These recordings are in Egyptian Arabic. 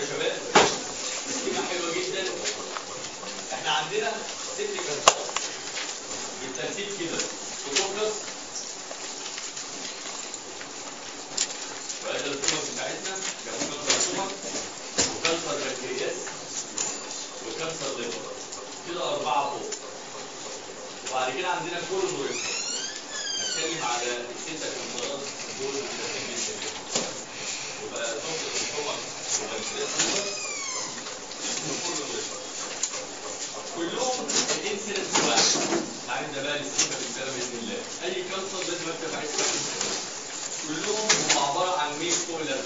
شباب سكيمة حلوة جدا احنا عندنا ست كنترات بالترتيب كده فوكس وهذا الفوكس بتاعتنا كمان مرسومة وكانسر بكتيرياس وكانسر ليفر كده أربعة فوق وبعد كده عندنا كل مريض هتكلم على الستة كنترات دول بالترتيب جدا وبقى فوكس الحمر وبكتيرياس ليفر كلهم الانسيدنس واحد عارف ده بقى الاستيفا بالسلام باذن الله اي كانسر لازم اكتب عليه اسمها كلهم هم عباره عن ميل فوق ال 40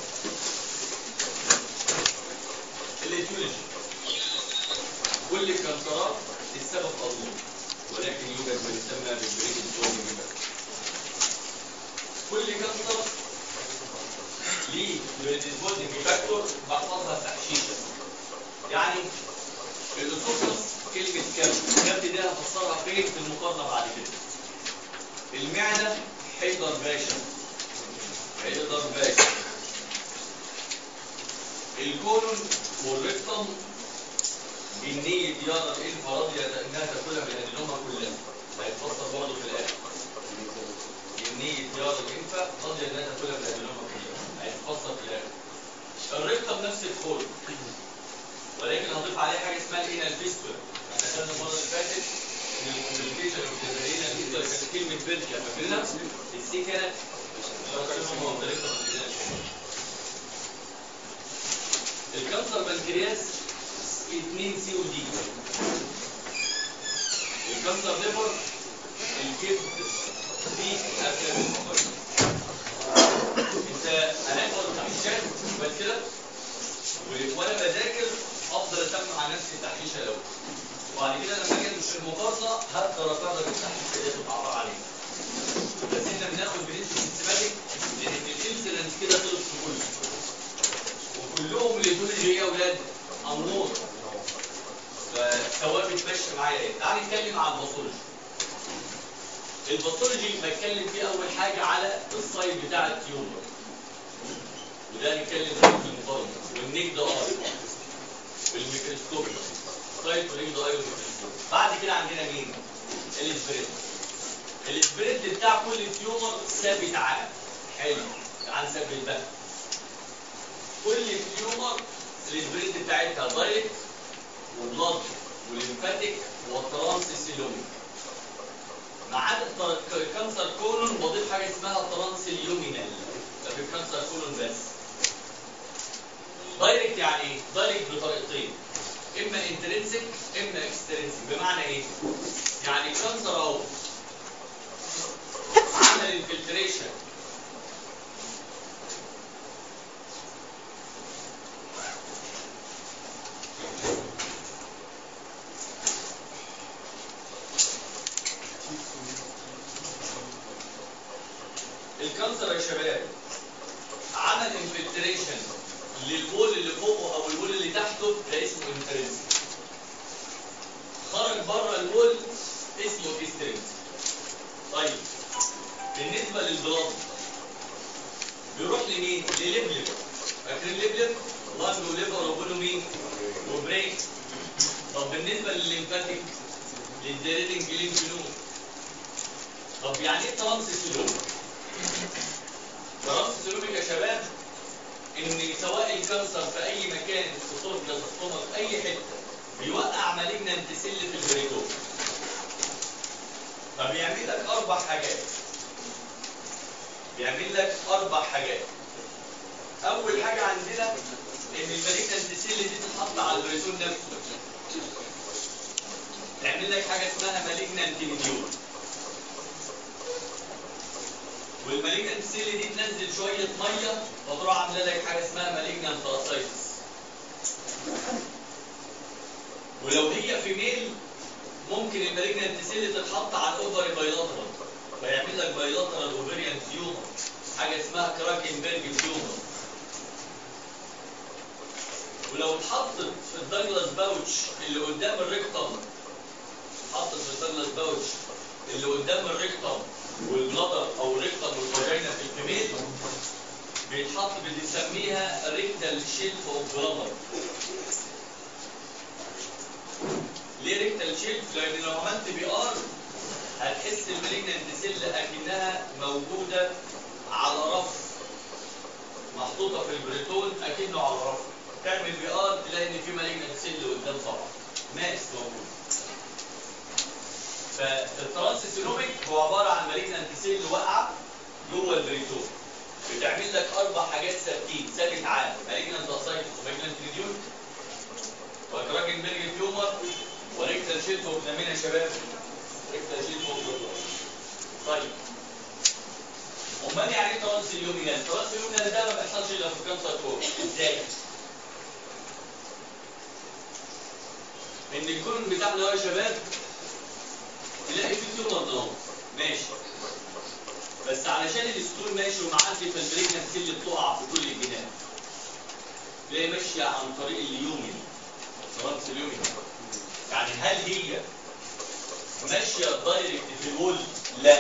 الايتيولوجي كل الكانسرات السبب مظلوم ولكن يوجد ما يسمى بالبريك الزوم كل كانسر ليه بريديسبوزنج فاكتور بحفظها تحشيشه يعني الاسوفس كلمة كبد كبد دي هفسرها فين في المقارنة بعد كده المعدة حيدر باشا حيدر باشا الكولون والريكتم بالنية يرى الانفرادية انها تاكلها بالادينوما كلها هيتفسر برضه في الاخر بالنية يرى الانفا راضية انها تاكلها بالادينوما كلها هيتفسر في الاخر الريكتم نفس الكولون ولكن هضيف عليه حاجه اسمها الانال فيستولا احنا خدنا المره اللي فاتت ان الكوميونيكيشن والتدرينا فيستولا كانت كلمه بيركا فاكرينها السي كانت الكانسر بنكرياس 2 سي ودي الكانسر ليفر الكبد دي اكل انت هناخد تحشيشات بس كده وانا بذاكر افضل اسمع على نفسي التحشيشه الاول وبعد كده لما اجي مش المقارنه هقدر اقرر التحشيشه دي تبقى عباره عن ايه بس احنا بناخد بنسبه سيستماتيك لان الانسلنس كده خلص في كله وكلهم الايديولوجي ايه يا اولاد؟ امور فسواء بتمشي معايا ايه تعالى نتكلم عن الباثولوجي الباثولوجي بتكلم فيه اول حاجه على السايد بتاع التيومر وده نتكلم فيه في المقارنه والنيك ده اه بالميكروسكوب سايت ونيك ده اي والميكروسكوب بعد كده عندنا مين؟ الاسبريد الاسبريد بتاع كل تيومر ثابت على حلو تعال نثبت بقى كل تيومر الاسبريد بتاعتها دايركت وبلاد وليمفاتيك وترانس سيلوميك ما عدا الكانسر كولون بضيف حاجه اسمها ترانس اليومينال ده في الكانسر كولون بس دايركت يعني ايه؟ دايركت بطريقتين اما انترنسك اما اكسترنسك بمعنى ايه؟ يعني الكانسر اهو عمل انفلتريشن الكانسر يا شباب عمل انفلتريشن للبول اللي فوقه او البول اللي تحته ده اسمه انترنسك خرج بره البول اسمه اكسترنسك طيب بالنسبه للبلاد بيروح لمين؟ للبلب فاكرين لبلب؟ لانج وليفر وبولو مين؟ وبريك طب بالنسبه للليمفاتيك للديريتنج ليمف نود طب يعني ايه ترانس سيلوم؟ ترانس سيلوميك يا شباب ان سواء الكانسر في اي مكان في صوره بلاسوما في اي حته بيوقع مالجنانت سيل في البريتوم فبيعمل لك اربع حاجات بيعمل لك اربع حاجات اول حاجه عندنا ان المالجنانت سيل دي تتحط على البريتوم نفسه تعمل لك حاجه اسمها مالجنانت مديول والمالجنانت سيل دي تنزل شويه ميه وتروح عامله لك حاجه اسمها مالجنانت باراسايتس ولو هي في ميل ممكن المالجنانت سيل تتحط على الاوفري بايلاترال فيعمل لك بايلاترال اوفريان تيومر حاجه اسمها كراكنبرج تيومر ولو اتحطت في الداجلاس باوتش اللي قدام الريكتم اتحطت في الداجلاس باوتش اللي قدام الريكتم والبلدر او الريكتم والفاجينا في الكميل بيتحط بنسميها ريكتال شيلف اوف بلامر ليه ريكتال شيلف؟ لان لو عملت بي ار هتحس المالجنانت سيل اكنها موجوده على رف محطوطه في البريتون اكنه على رف تعمل بي ار تلاقي ان في مالجنانت سيل قدام طبعا ماس موجود فالترانسسينوميك هو عباره عن مالجنانت سيل واقعه جوه البريتون بتعمل لك اربع حاجات ثابتين ثابت عام مالجنانت اسايتس ومالجنانت ريديون وكراجنبرج تيومر وريكتال شيلف وبنعملها يا شباب ريكتال شيلف طيب امال يعني ايه ترانس اليومينال؟ ترانس اليومينال ده ما بيحصلش الا في الكانسر كور ازاي؟ ان الكون بتاعنا هو يا شباب تلاقي فيه تيومر ضلام ماشي بس علشان الستول ماشي ومعدي في البريجنت سيل بتقع في كل الجنان تلاقي ماشيه عن طريق اليومين ترانس اليومين يعني هل هي ماشيه دايركت في الول؟ لا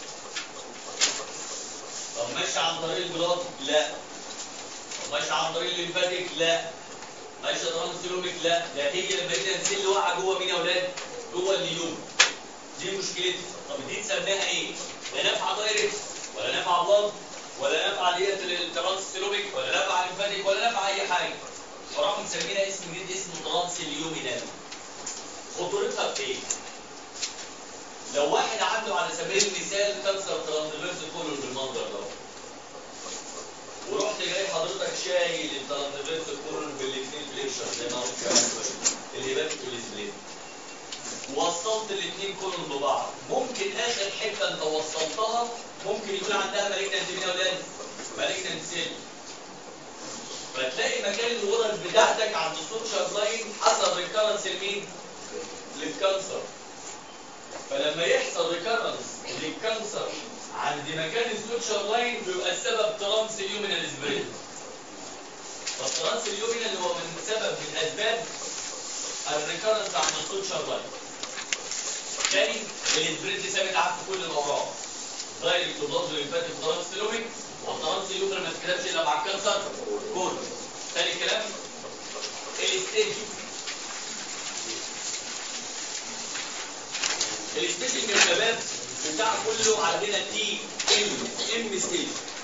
طب ماشيه عن طريق البلاد؟ لا طب ماشيه عن طريق الليمفاتيك؟ لا ماشيه ترانسلوميك؟ لا ده هي لما يبدا السيل واقعه جوه مين يا اولاد؟ جوه النيوم دي مشكلتها طب دي تسميها ايه؟ لا نافعه دايركت ولا نافعه بلاد ولا نافعه ديت الترانسلوميك ولا نافعه ليمفاتيك ولا نافعه اي حاجه فراحوا مسمينها اسم جديد اسمه ترانسليومينال خطورتها في ايه؟ لو واحد عنده على سبيل المثال كانسر ترانسفيرس كولون بالمنظر ده ورحت جاي حضرتك شايل الترانسفيرس كولون بالاثنين فليكشر زي ما قلت الهيباتيك والسبلين وصلت الاثنين كولون ببعض ممكن اخر حته انت وصلتها ممكن يكون عندها مالجنت مين يا اولاد؟ مالجنت سيل فتلاقي مكان الغرز بتاعتك عند السوشيال لاين حصل ريكارنس لمين؟ للكانسر فلما يحصل ريكارنس للكانسر عند مكان السوشيال لاين بيبقى السبب ترانس اليومينال سبريد فالترانس اليومينال هو من سبب من اسباب الريكارنس عند السوشيال لاين تاني السبريد ثابت عارف في كل الاوراق دايركت وبلاد ليمفاتيك وترانسلوميك والترانس اليومينال ما تتكلمش الا مع الكانسر كله تاني كلام الستيج الستيج يا شباب بتاع كله عندنا تي ام ام ستيج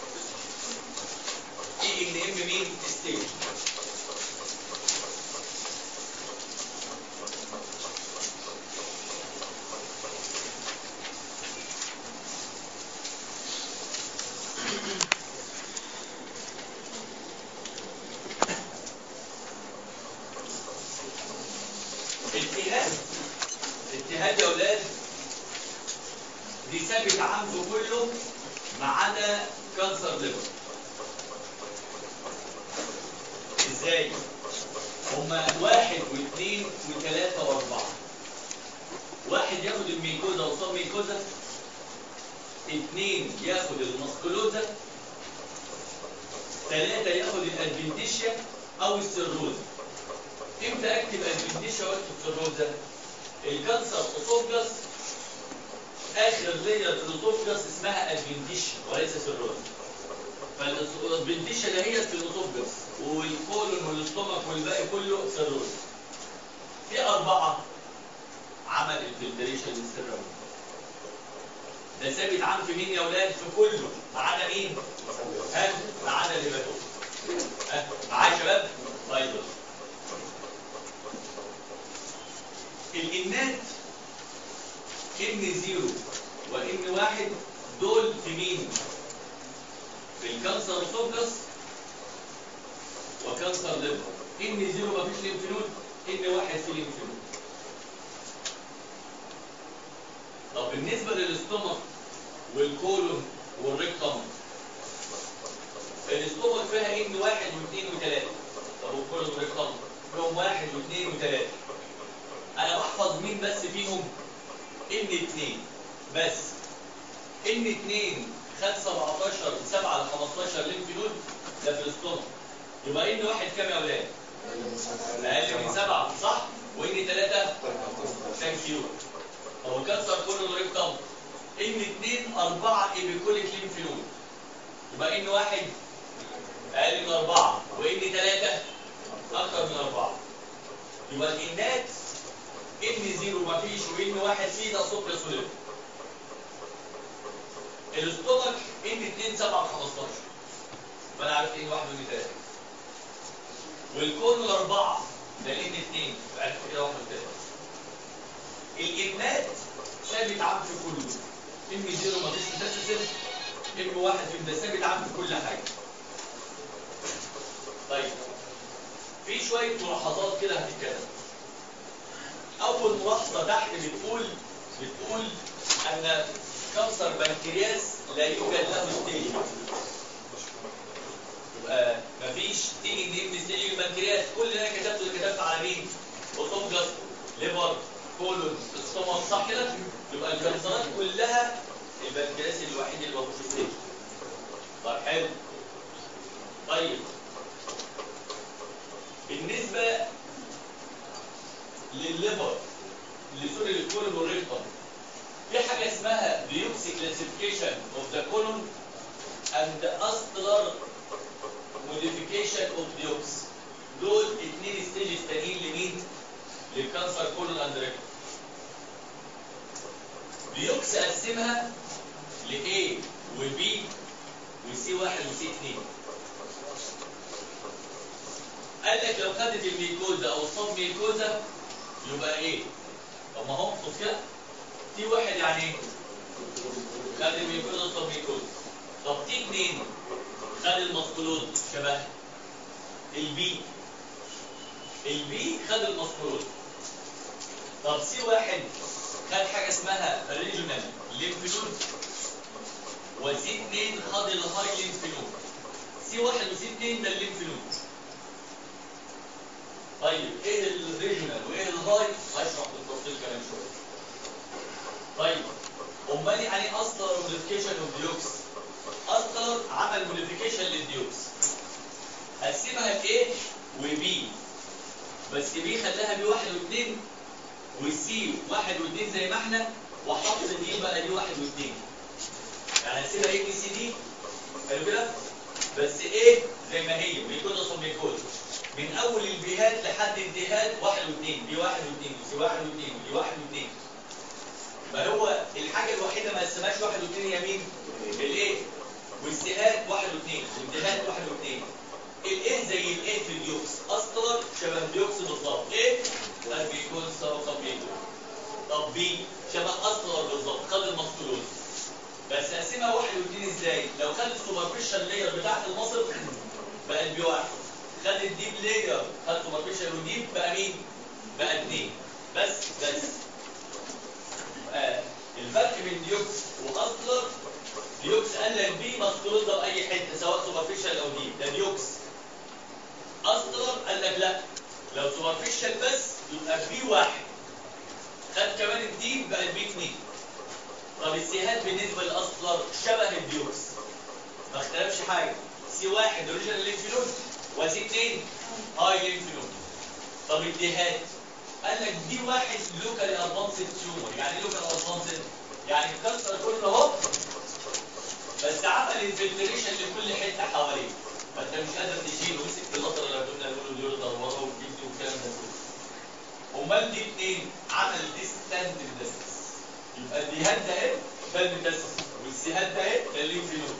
تي ان ام مين ستيج التهاب التهاب يا اولاد دي ثابت عنده كله ما عدا كانسر ليفر ازاي؟ هما واحد واثنين وثلاثة واربعة واحد ياخد الميكوزا وصاب ميكوزا اثنين ياخد المسكولوزا ثلاثة ياخد الادفنتيشيا او السيروزا امتى اكتب ادفنتيشيا واكتب سيروزا؟ الكانسر اسوفجس اخر لير الاسوفجس اسمها ادفنتيشيا وليس سيروزا فالادفنتيشيا دهيت في الاسوفجس والكولون والاستومك والباقي كله سيروزا في اربعه عمل الفلتريشن للسيروزا ده ثابت عام في مين يا اولاد في كله ما عدا مين ها ما عدا الهيباتوم ها معايا يا شباب طيب الانات ان زيرو وان واحد دول في مين في الكانسر اسوفجس وكانسر ليفر ان زيرو مفيش ليمف نود ان واحد في ليمف نود طب بالنسبه للاستومك والكولون والريكتوم الاستومك فيها ان واحد واثنين وثلاثه طب والكولون والريكتوم فيهم واحد واثنين وثلاثه انا بحفظ مين بس فيهم ان اتنين بس ان اتنين خد 17 7 ل 15 ليمف نود ده في الاستومك يبقى ان واحد كام يا اولاد؟ اقل من سبعه صح؟ وان ثلاثه ثانك يو هو الكانسر كله ريكتم ان اثنين اربعه ايبيكوليك ليمف نود يبقى ان واحد اقل من اربعه وان ثلاثه اكثر من اربعه يبقى الانات ان زيرو مفيش وان واحد فيه ده سوبر سوليد الاستومك ان 2 7 15 ما انا عارف ان واحد وان ثلاثه والكون الاربعه ده الان 2 عرفت كده واحد وثلاثه الانات ثابت عام في كله ام زيرو مفيش متسلسل ام واحد في ده ثابت عام في كل حاجه طيب في شويه ملاحظات كده هتتكلم اول ملاحظه تحت بتقول بتقول ان كانسر بنكرياس لا يوجد له ستيج يبقى مفيش تيجي ان ام ستيج البنكرياس كل اللي انا كتبته اللي كتبت على مين؟ اوتومجاس ليفر كولون استومك صح كده؟ يبقى الكانسرات كلها البنكرياس الوحيد اللي موجود في ستيج طيب حلو طيب بالنسبه للليفر لسوري للكولون والريكتوم في حاجه اسمها بيوبسي كلاسيفيكيشن اوف ذا كولون اند استلر موديفيكيشن اوف ديوبس دول اتنين ستيجز تانيين لمين؟ للكانسر كولون اند ريكتوم بيوبس قسمها ل A و B و C واحد و C اتنين قال لك لو خدت الميكوزا او الصب ميكوزا يبقى ايه؟ طب ما هو مش كده؟ تي واحد يعني ايه؟ خد الميكوزا الصب ميكوزا طب تي اتنين خد المسكولوز شبه البي البي خد المسكولوز طب سي واحد خد حاجه اسمها ريجونال ليمف نود وسي اتنين خد الهاي ليمف نود سي واحد وسي اتنين ده الليمف نود طيب ايه الريجونال وايه الهاي هشرح بالتفصيل كمان شويه طيب امال يعني اصلا موديفيكيشن اوف ديوكس اصلا عمل موديفيكيشن للديوكس قسمها لايه وبي بس بي خلاها بي واحد واثنين والسي واحد واثنين زي ما احنا وحط دي بقى دي واحد واثنين يعني هسيبها ايه بي سي دي حلو كده بس ايه زي ما هي بيكون اصلا بيكون من اول البيهات لحد انتهاء واحد واثنين دي واحد واثنين وسي واحد واثنين ودي واحد واثنين فهو الحاجه الوحيده ما قسمهاش واحد واثنين هي مين؟ الايه؟ والسيهات واحد واثنين والانتهاءات واحد واثنين الايه زي الايه في الديوكس اصلا شبه الديوكس بالظبط ايه؟ قد بيكون سبب بيكون طب بي شبه اصلا بالظبط خد المسكولوز بس اقسمها واحد واثنين ازاي؟ لو خد السوبرفيشال لاير بتاعت المصل بقت بي واحد خد الديب لاير خد سوبرفيشال وديب بقى مين؟ بقى اثنين بس بس آه الفرق بين ديوكس واصلر ديوكس قال لك بي مسكولوز ده باي حته سواء سوبرفيشال او ديب ده ديوكس اصلر قال لك لا لو سوبرفيشال بس يبقى بي واحد خد كمان الديب بقى البي اثنين طب السيهات بالنسبه للاصلر شبه الديوكس ما اختلفش حاجه سي واحد اوريجينال لينف نود وسي اثنين هاي لينف نود طب الديهات قال لك دي واحد لوكال ادفانسد تيومر يعني ايه لوكال ادفانسد يعني الكانسر كله اهو بس عمل انفلتريشن لكل حته حواليه فانت مش قادر تشيله مسك في اللطر اللي قلنا نقول له يرضى وراه وجبت والكلام ده كله امال دي اتنين عمل ديستاند ديستنس يبقى الديهات ده ايه ده الميتاسيس والسيهات ده ايه ده الليمف نود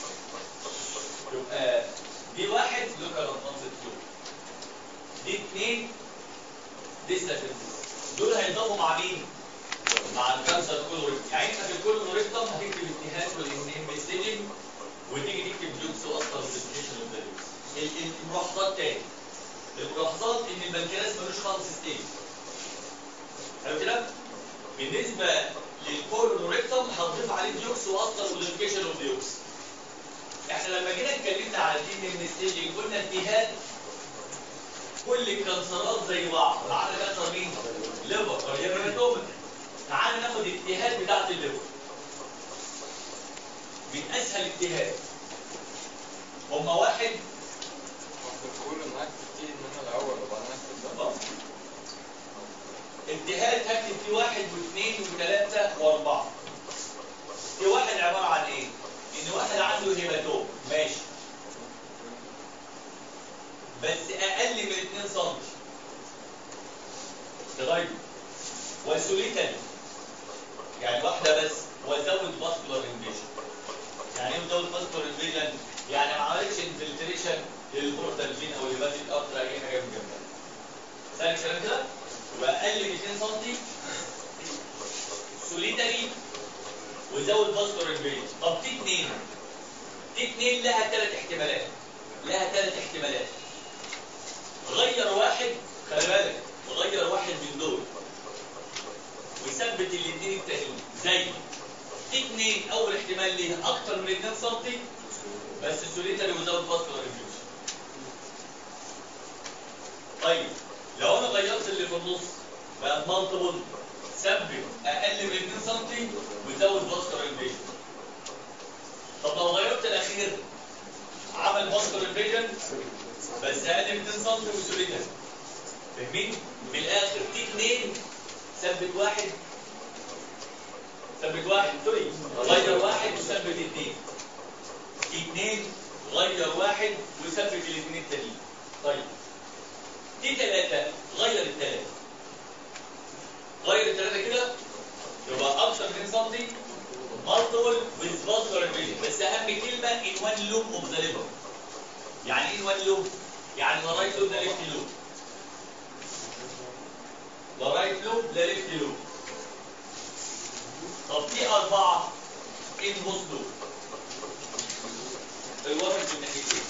يبقى دي واحد لوكال ادفانسد تيومر دي اتنين ديستاتنس دول هيضافوا مع مين؟ مع الكانسر كولوريكتم يعني انت في الكولوريكتم هتكتب التهاب والانفستيجنج وتيجي تكتب جوكس واصلا والديستيشن اوف ذا جوكس الملاحظات تاني الملاحظات ان البنكرياس ملوش خالص ستيج حلو كده؟ بالنسبه للكولوريكتم هنضيف عليه ديوكس واصلا والديستيشن اوف ديوكس احنا لما جينا اتكلمنا على الدين من ستيجنج قلنا التهاب كل الكانسرات زي بعض ما عدا كانسر مين؟ ليفر هيباتوما تعال ناخد التهاب بتاعت الليفر من اسهل التهاب هما واحد بتقول معاك كتير ان انا الاول وبعدين اكتب ده التهاب هكتب فيه واحد واثنين وثلاثة واربعة في واحد عبارة عن ايه؟ ان واحد عنده هيباتوم ماشي وسوليتالي يعني واحده بس وزود فاسكولار انفيجن يعني ايه مزود فاسكولار انفيجن يعني ما عملتش انفلتريشن للبورتال فين او لباتيك اكتر اي حاجه من جنبها سهل الكلام كده يبقى اقل من 2 سم سوليتالي وزود فاسكولار انفيجن طب تي 2 تي 2 لها ثلاث احتمالات لها ثلاث احتمالات غير واحد خلي بالك غير واحد من دول وثبت الاثنين التانيين زي تي 2 اول احتمال ليها اكتر من 2 سم بس سوليتري وزود فاسكولار انفيوجن طيب لو انا غيرت اللي في النص بقى مالتيبل ثبت اقل من 2 سم وزود فاسكولار انفيوجن طب لو غيرت الاخير عمل فاسكولار انفيوجن بس اقل من 2 سم وسوليتري فاهمين؟ من الاخر تي 2 ثبت واحد ثبت واحد سوري غير واحد وثبت اثنين اثنين غير واحد وثبت الاثنين التانيين طيب دي ثلاثة غير الثلاثة غير الثلاثة كده يبقى أكثر من سنتي مالتيبل with vascular invasion بس أهم كلمة in one loop of the liver يعني ايه in one loop؟ يعني لا رايت لوب لا ليفت لوب لا رايت لوب لا ليفت لوب طب في أربعة إن بوست لوب الواحد من ناحيتين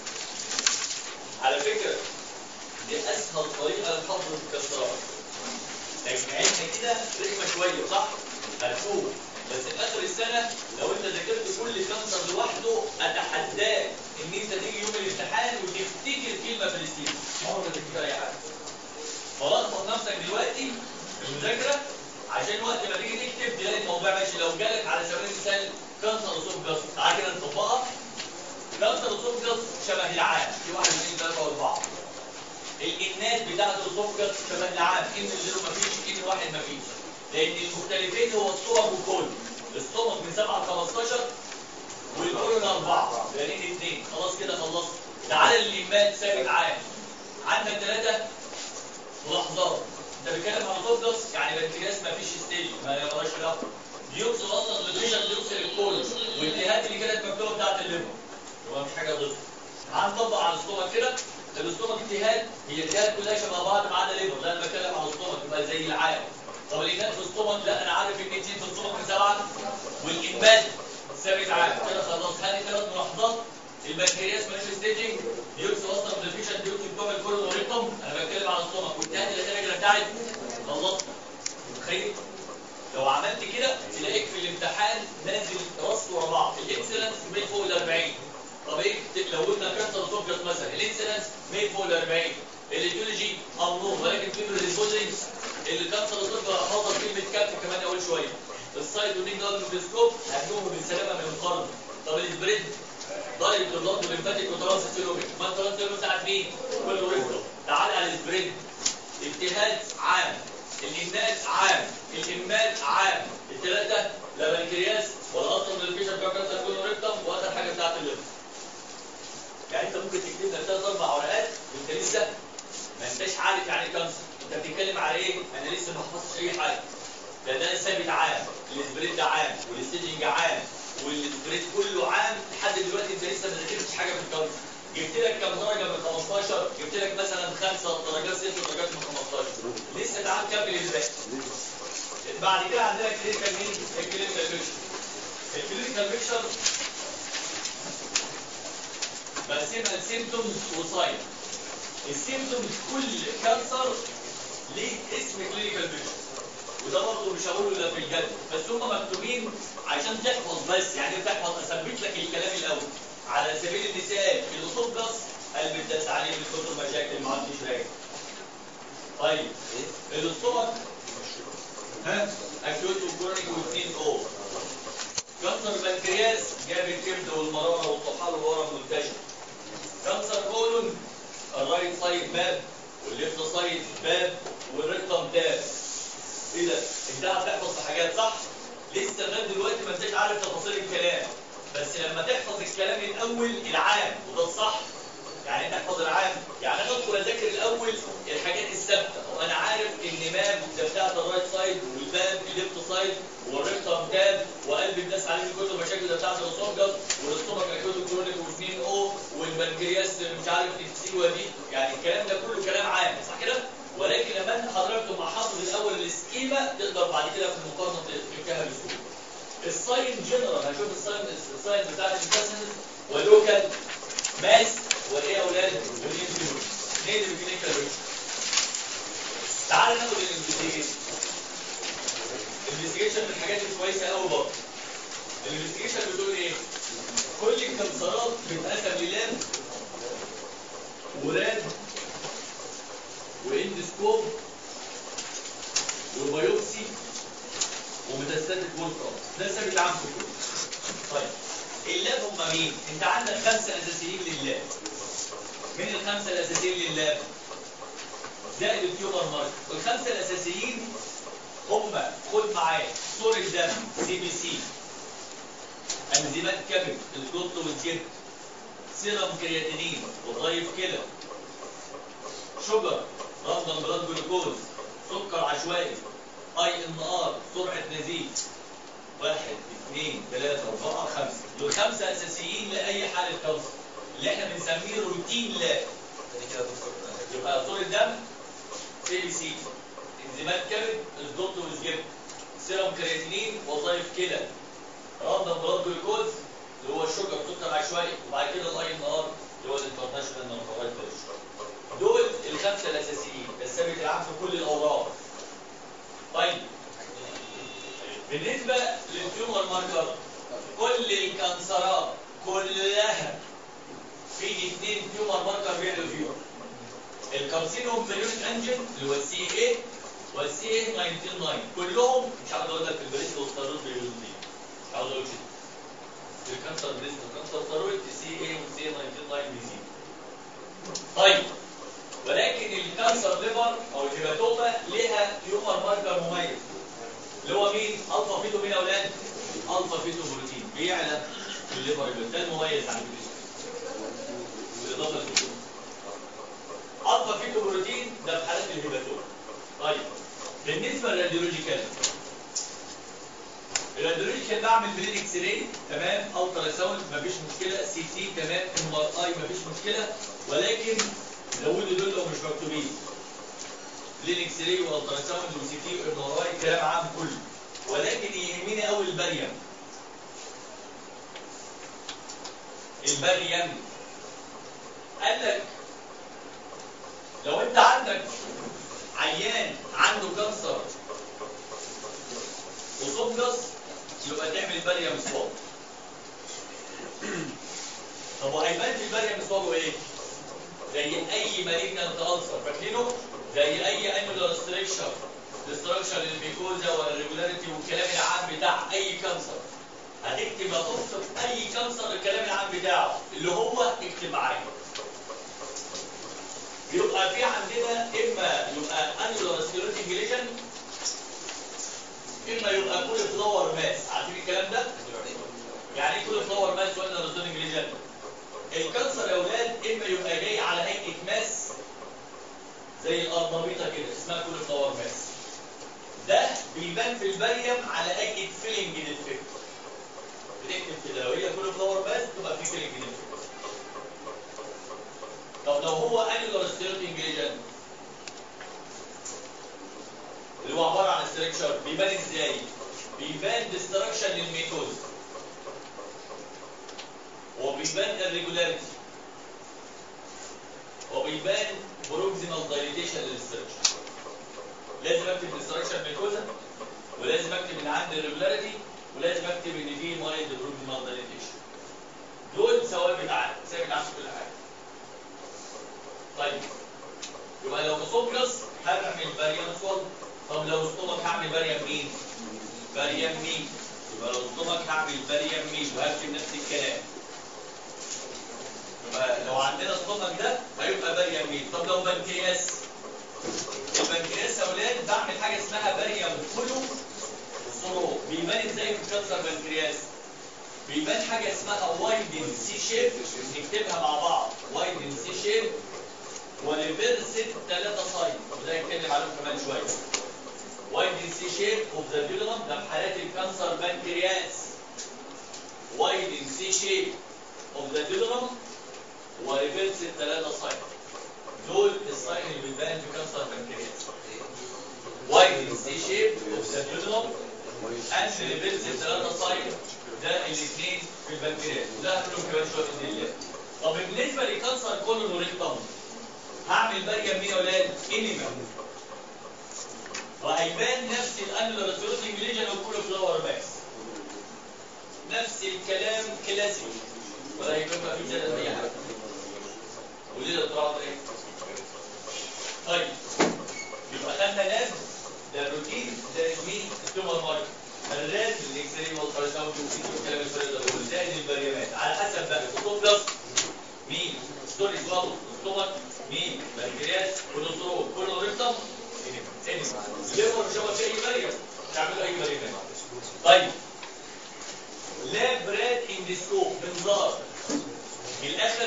على فكرة دي أسهل طريقة لحفظ الكسرات لكن عينها كده رخمة شوية صح؟ هتشوف بس في آخر السنة لو أنت ذاكرت كل كانسر لوحده أتحداك إن أنت تيجي يوم الامتحان وتفتكر كلمة فلسطين عمرك ما تفتكر أي حاجة فلخبط نفسك دلوقتي في المذاكرة عشان وقت ما تيجي تكتب تلاقي الموضوع ماشي لو جالك على سبيل المثال كانسر اسوفجاس تعالى كده نطبقها كانسر اسوفجاس شبه العام في واحد اثنين ثلاثة أربعة الإنات بتاعت الاسوفجاس شبه العام إن زيرو مفيش إن واحد مفيش لأن المختلفين هو الصومك والكل الصومك من 7 ل 15 والكل أربعة لأن اثنين خلاص كده خلصت تعالى للإيمان ثابت عام عندك ثلاثة ملاحظات انت بتتكلم عن توبلس يعني بنكرياس ما فيش ستيج ما يقراش لا بيوصل اصلا للفيجن بيوصل الكولون والجهات اللي كانت مكتوبه بتاعت الليفر هو مفيش حاجه ضد هنطبق على الاستومك كده الاستومك اجتهاد هي الجهات كلها شبه بعض ما عدا ليفر لا انا بتكلم على الاستومك يبقى زي العام طب الاناث في الاستومك لا انا عارف ان الجين في الاستومك من سبعه والانبات ثابت عام كده خلاص هذه ثلاث ملاحظات البنكرياس ماليش ستيجنج بيوصل اصلا بالفيشن بيوصل بتوع الكل وريتم انا بتكلم على الاستومك والتهدي اللي كده بتاعت خلصت متخيل لو عملت كده تلاقيك في الامتحان نازل راس ورا بعض الانسلنس 100 فوق ال 40 طب ايه لو قلنا كانسر سوفجس مثلا الانسلنس 100 فوق ال 40 الايديولوجي امنون ولكن في الريسبوزنج اللي كانسر سوفجس حاطط كلمه كابت كمان اول شويه السايد والنيك دبل ميكروسكوب هتجيبهم بالسلامه من القرن طب السبريد ضارب بالضغط الليمفاتيك وترانسفيروميك ما الترانسفيروميك بتاعت مين؟ كله ريفلو تعالى على السبريد اجتهاد عام الإناث عام الإمات عام الثلاثة لا بنكرياس ولا أصلا الفيشن بتاع كانسر كله ريكتم وآخر حاجة بتاعت الليفر يعني أنت ممكن تكتب لك ثلاث أربع ورقات وأنت لسه ما أنتش عارف يعني كانسر أنت بتتكلم على إيه؟ أنا لسه ما حفظتش أي حاجة ده ده ثابت عام السبريد ده عام والستيجنج عام والسبريد كله عام لحد دلوقتي أنت لسه ما ذاكرتش حاجة في الكانسر جبت لك كام درجة من 15 جبت لك مثلا خمسة درجات ست درجات من 15 لسه تعال كمل الباقي بعد كده عندنا كلينيكال مين الكلينيكال بيكشر الكلينيكال بيكشر بقسمها لسيمتومز وساين السيمتومز كل كانسر ليه اسم كلينيكال بيكشر وده برضه مش هقوله الا في الجد بس هم مكتوبين عشان تحفظ بس يعني تحفظ اثبت لك الكلام الاول على سبيل المثال الاسوفجس قلب الدس عليه من كتر مشاكل ما عنديش راجع طيب الاستومك ها اكيوت وكرونيك واثنين او كانسر البنكرياس جاب الكبد والمراره والطحال والورم منتشر كانسر كولون الرايت سايد باب والليفت سايد باب والريكتم تاب ايه ده؟ انت هتحفظ في حاجات صح؟ لسه لغايه دلوقتي ما انتش عارف تفاصيل الكلام بس لما تحفظ الكلام الاول العام وده الصح يعني انت احفظ العام يعني انا ادخل اذاكر الاول الحاجات الثابته وانا عارف ان ماب ده بتاعت الرايت سايد تعال ناخد الانفستيجيشن الانفستيجيشن من الحاجات الكويسه قوي برضه الانفستيجيشن بتقول ايه؟ كل الكانسرات بتتقسم للاب وراد واندسكوب وبيوبسي وميتاستاتيك وولفرام ده ثابت عام في كله طيب اللاب هم مين؟ انت عندك خمسه اساسيين للاب مين الخمسه الاساسيين للاب؟ زائد التيومر مارك الخمسه الاساسيين هم خد معايا صورة دم سي بي سي انزيمات كبد الجلط والجلد سيرم كرياتينين وظايف كلى شجر رمضان بلاد جلوكوز سكر عشوائي اي ان ار سرعه نزيف واحد اثنين ثلاثة أربعة خمسة دول خمسة أساسيين لأي حالة كانسر اللي احنا بنسميه روتين لاب دي كده دكتور يبقى صورة دم سي بي سي انزيمات كبد الضغط والجبن سيرم كرياتينين وظائف كلى رمضان بلاد جلوكوز اللي هو الشجر سكر عشوائي وبعد كده الاي ان ار اللي هو الانترناشونال نمبر دول الخمسه الاساسيين ده الثابت العام في كل الاوراق طيب بالنسبه للتيومر ماركر كل الكانسرات كلها في اثنين تيومر ماركر بيعملوا فيهم الكارسينوم بريون انجن اللي هو السي اي والسي اي 199 كلهم مش عاوز اقول لك البريست والستارويد بيعملوا فيه مش عاوز اقول كده الكانسر بريست والكانسر ستارويد السي اي والسي اي 199 بيزيد طيب ولكن الكانسر ليفر او الهيباتوما ليها تيومر ماركر مميز اللي هو مين؟ الفا فيتو مين يا اولاد؟ الفا فيتو بروتين بيعلى في الليفر يبقى ده المميز عن الجسم بالاضافه للفيتو الفا فيتو بروتين ده في حالات الهيباتوما طيب بالنسبه للراديولوجيكال الراديولوجيكال بعمل برين اكس راي تمام الترا ساوند مفيش مشكله سي تي تمام ام ار اي مفيش مشكله ولكن زودوا دول لو مش مكتوبين برين اكس راي والترا ساوند وسي تي وام ار اي كلام عام كله ولكن يهمني قوي البريم البريم قال لك لو انت عندك عيان عنده كانسر وسوبجس يبقى تعمل بريم سواب طب وهيبان في البريم سواب ايه؟ زي اي مالجنانت ألسر فاكرينه؟ زي اي انيولار ستريكشر ديستراكشن للميكوزا والريجولاريتي والكلام العام بتاع اي كانسر هتكتب هتوصف اي كانسر الكلام العام بتاعه اللي هو اكتب معايا يبقى في عندنا اما يبقى انيولار سكليروتيك ليجن اما يبقى كل فلاور ماس عارفين الكلام ده؟ يعني ايه كل فلاور ماس ولا ريزونينج ليجن؟ الكانسر يا اولاد اما يبقى جاي على هيئه ماس زي الارنبيطه كده اسمها كل فلاور ماس ده بيبان في البريم على هيئه فيلنج ديفكت بتكتب كده لو هي كل فلاور ماس تبقى في فيلنج ديفكت طب لو هو انيولار ستيروتينج ليجن اللي هو عباره عن ستراكشر بيبان ازاي؟ بيبان ديستراكشن للميكوز وبيبان irregularity وبيبان بروكسيمال دايليتيشن للستراكشر لازم اكتب ديستراكشن ميكوزا ولازم اكتب ان عندي irregularity ولازم اكتب ان في مايلد بروكسيمال دايليتيشن دول ثوابت عام ثابت عام في كل حاجه طيب يبقى لو اسوفجس هعمل باريم سول طب لو ستومك هعمل باريم مين؟ باريم مين؟ يبقى لو ستومك هعمل باريم مين وهكتب نفس الكلام يبقى لو عندنا ستومك ده هيبقى باريم مين؟ طب لو بنكرياس البنكرياس يا اولاد بعمل حاجه اسمها باريم كلو سرو بيبان ازاي في كانسر بنكرياس؟ بيبان حاجه اسمها وايدن سي شيب نكتبها مع بعض وايدن سي شيب وريفرسد ثلاثة سايد وده هنتكلم عليهم كمان شوية وايدن سي شيب اوف ذا ديولرم ده في حالات الكانسر بنكرياس وايدن سي شيب اوف ذا ديولرم وريفرسد ثلاثة سايد دول الساين اللي بيبان في كانسر بنكرياس وايدن سي شيب اوف ذا ديولرم اند ريفرسد ثلاثة سايد ده الاثنين في البنكرياس وده هنقولهم كمان شويه باذن الله طب بالنسبه لكانسر كولون وريكتم هعمل بريم مين يا اولاد؟ انيما هيبان نفس الانولار سيروتنج ليجن والكول فلاور ماكس نفس الكلام كلاسيك ولا هيكون بقى في زياده اي حاجه وليه الاضطراب ايه؟ طيب يبقى خدنا لاب ده الروتين ده مين؟ التومر مارك الراد الاكس راي والتراساوند والكلام الفرق ده كله زائد البريمات على حسب بقى الكوبلس مين؟ ستوري سوالو ستومك مين؟ بنكرياس كولوسترول كله ريكتم ليفر مش هو في اي بريم تعملوا اي بريمات طيب لاب راد اندسكوب منظار في الاخر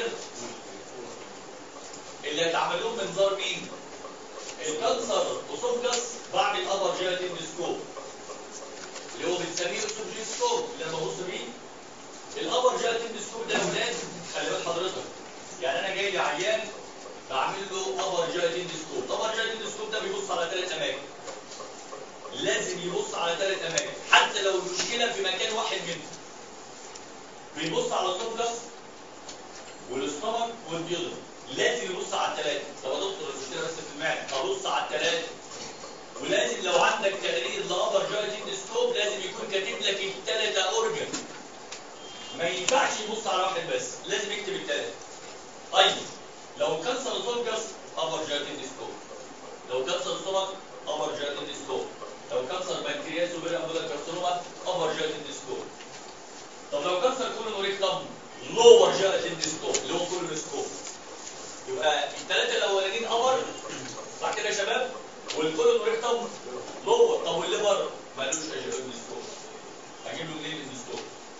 اللي هتعملوه منظار مين؟ الكانسر اسوفجس بعمل ابر جيلات اندسكوب اللي هو بنسميه اسوفجيسكوب اللي انا ببص بيه الابر جيلات اندسكوب ده يا ولاد خلي بال حضرتك يعني انا جاي لي عيان بعمل له ابر جيلات اندسكوب الابر جيلات اندسكوب ده بيبص على ثلاث اماكن لازم يبص على ثلاث اماكن حتى لو المشكله في مكان واحد منهم بيبص على الاسوفجس والاستمك والبيضة لازم يبص على الثلاثه طب يا دكتور المشكله بس في المعده ابص على الثلاثه ولازم لو عندك تقرير لابر جوينت اندسكوب لازم يكون كاتب لك الثلاثه اورجن ما ينفعش يبص على واحد بس لازم يكتب الثلاثه طيب لو كانسر اسوفجس ابر جوينت اندسكوب لو كانسر ستومك ابر جوينت اندسكوب لو كانسر بنكرياس وبرا امبولا كارسينوما ابر جوينت اندسكوب طب لو كانسر كولون وريكتم لور جوينت اندسكوب اللي هو كولونسكوب يبقى الثلاثه الاولانيين ابر صح كده يا شباب والكولون ريكتم لور طب والليفر مالوش اندسكوب اجيب له منين الاندسكوب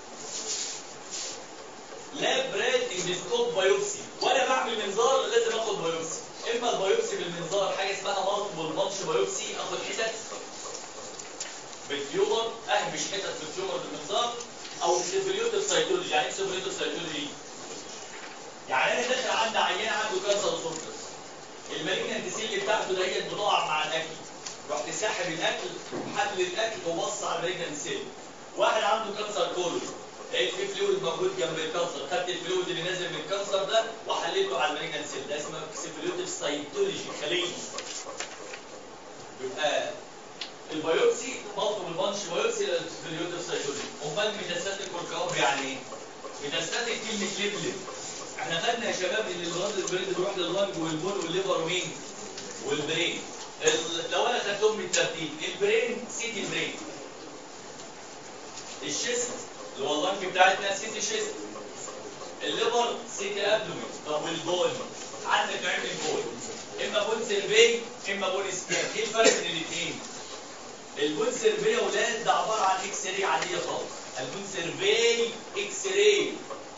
لاب براد اندسكوب بايوبسي وانا بعمل منظار لازم اخد بايوبسي اما البايوبسي بالمنظار حاجه اسمها مالتيبل ماتش بايوبسي اخد حتت بالفيومر اهمش حتت في الفيومر بالمنظار او سيفريوتيف سايتولوجي يعني ايه سيفريوتيف سايتولوجي يعني انا داخل عند عيان عنده كانسر اسوفجس المالجنت سيل بتاعته ديت بتقع مع الاكل رحت ساحب الاكل محلل الاكل وبص على المالجنت سيل واحد عنده كانسر كولون لقيت في فلويد موجود جنب الكانسر خدت الفلويد اللي نازل من الكانسر ده وحللته على المالجنت سيل ده اسمه سيفليوتيف سايتولوجي خليه يبقى البيوبسي مالتيبل بانش بيوبسي للسيفليوتيف سايتولوجي امال ميتاستاتيك والكواب يعني ايه؟ ميتاستاتيك كلمه ليبلب احنا خدنا يا شباب ان الغاز البريد بيروح لللنج والبول والليفر ومين؟ والبرين ال- لو انا خدتهم بالترتيب البرين سيتي برين الشيست اللي هو اللنج بتاعتنا سيتي شيست الليفر سيتي ابدومين طب والبول عندك نوعين من البول اما بول سيرفي اما بول سكان ايه الفرق بين الاثنين؟ البول سيرفي يا ولاد ده عباره عن اكس راي عاديه خالص البول سيرفي اكس راي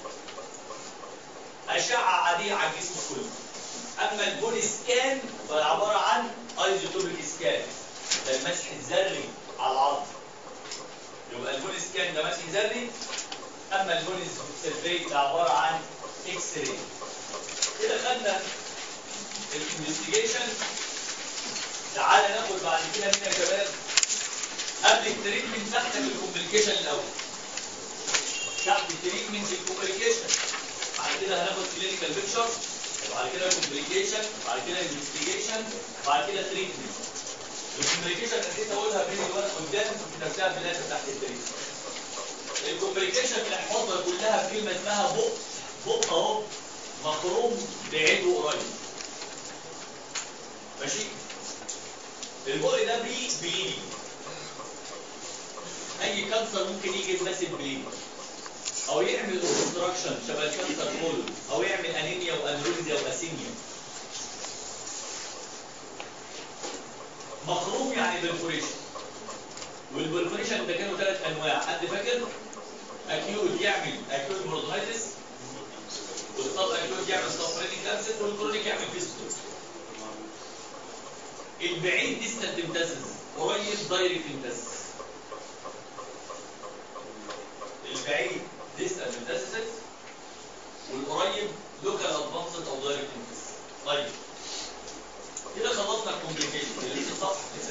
أشعة عادية على الجسم كله. أما البول سكان فعبارة عن ايزوتوبيك سكان. ده المسح الذري على العظم. يبقى البول سكان ده مسح ذري أما البول سيرفي ده عبارة عن اكس راي. كده خدنا الانفستيجيشن تعالى ناخد بعد كده مين يا شباب؟ قبل التريتمنت تحت الكومبليكيشن الأول. تحت التريتمنت الكومبليكيشن. بعد كده هناخد كلينيكال بيكتشر وبعد كده كومبليكيشن بعد كده انفستيجيشن بعد كده تريتمنت الكومبليكيشن نسيت اقولها بين الورق قدام كتبتها في الاخر تحت التريتمنت الكومبليكيشن بنحفظها كلها في كلمه اسمها بق بق اهو مخروم بعيد وقريب ماشي البق ده بي بليدنج اي كانسر ممكن يجي يتمثل بليدنج او يعمل اوبستراكشن شبه الكانسر كله او يعمل انيميا وانوريزيا واسيميا مخروم يعني بالفوريشن والبرفوريشن ده كانوا ثلاث انواع حد فاكر اكيوت يعمل اكيوت برودونايتس والسب اكيوت يعمل سفرينيك كانسر والكرونيك يعمل فيستول البعيد ديستنت امتسس قريب دايركت امتسس البعيد ديستال ميتاسيس والقريب لوكال ادفانسد او دايركت انتس طيب كده خلصنا الكومبليكيشن اللي في الصفحه لسه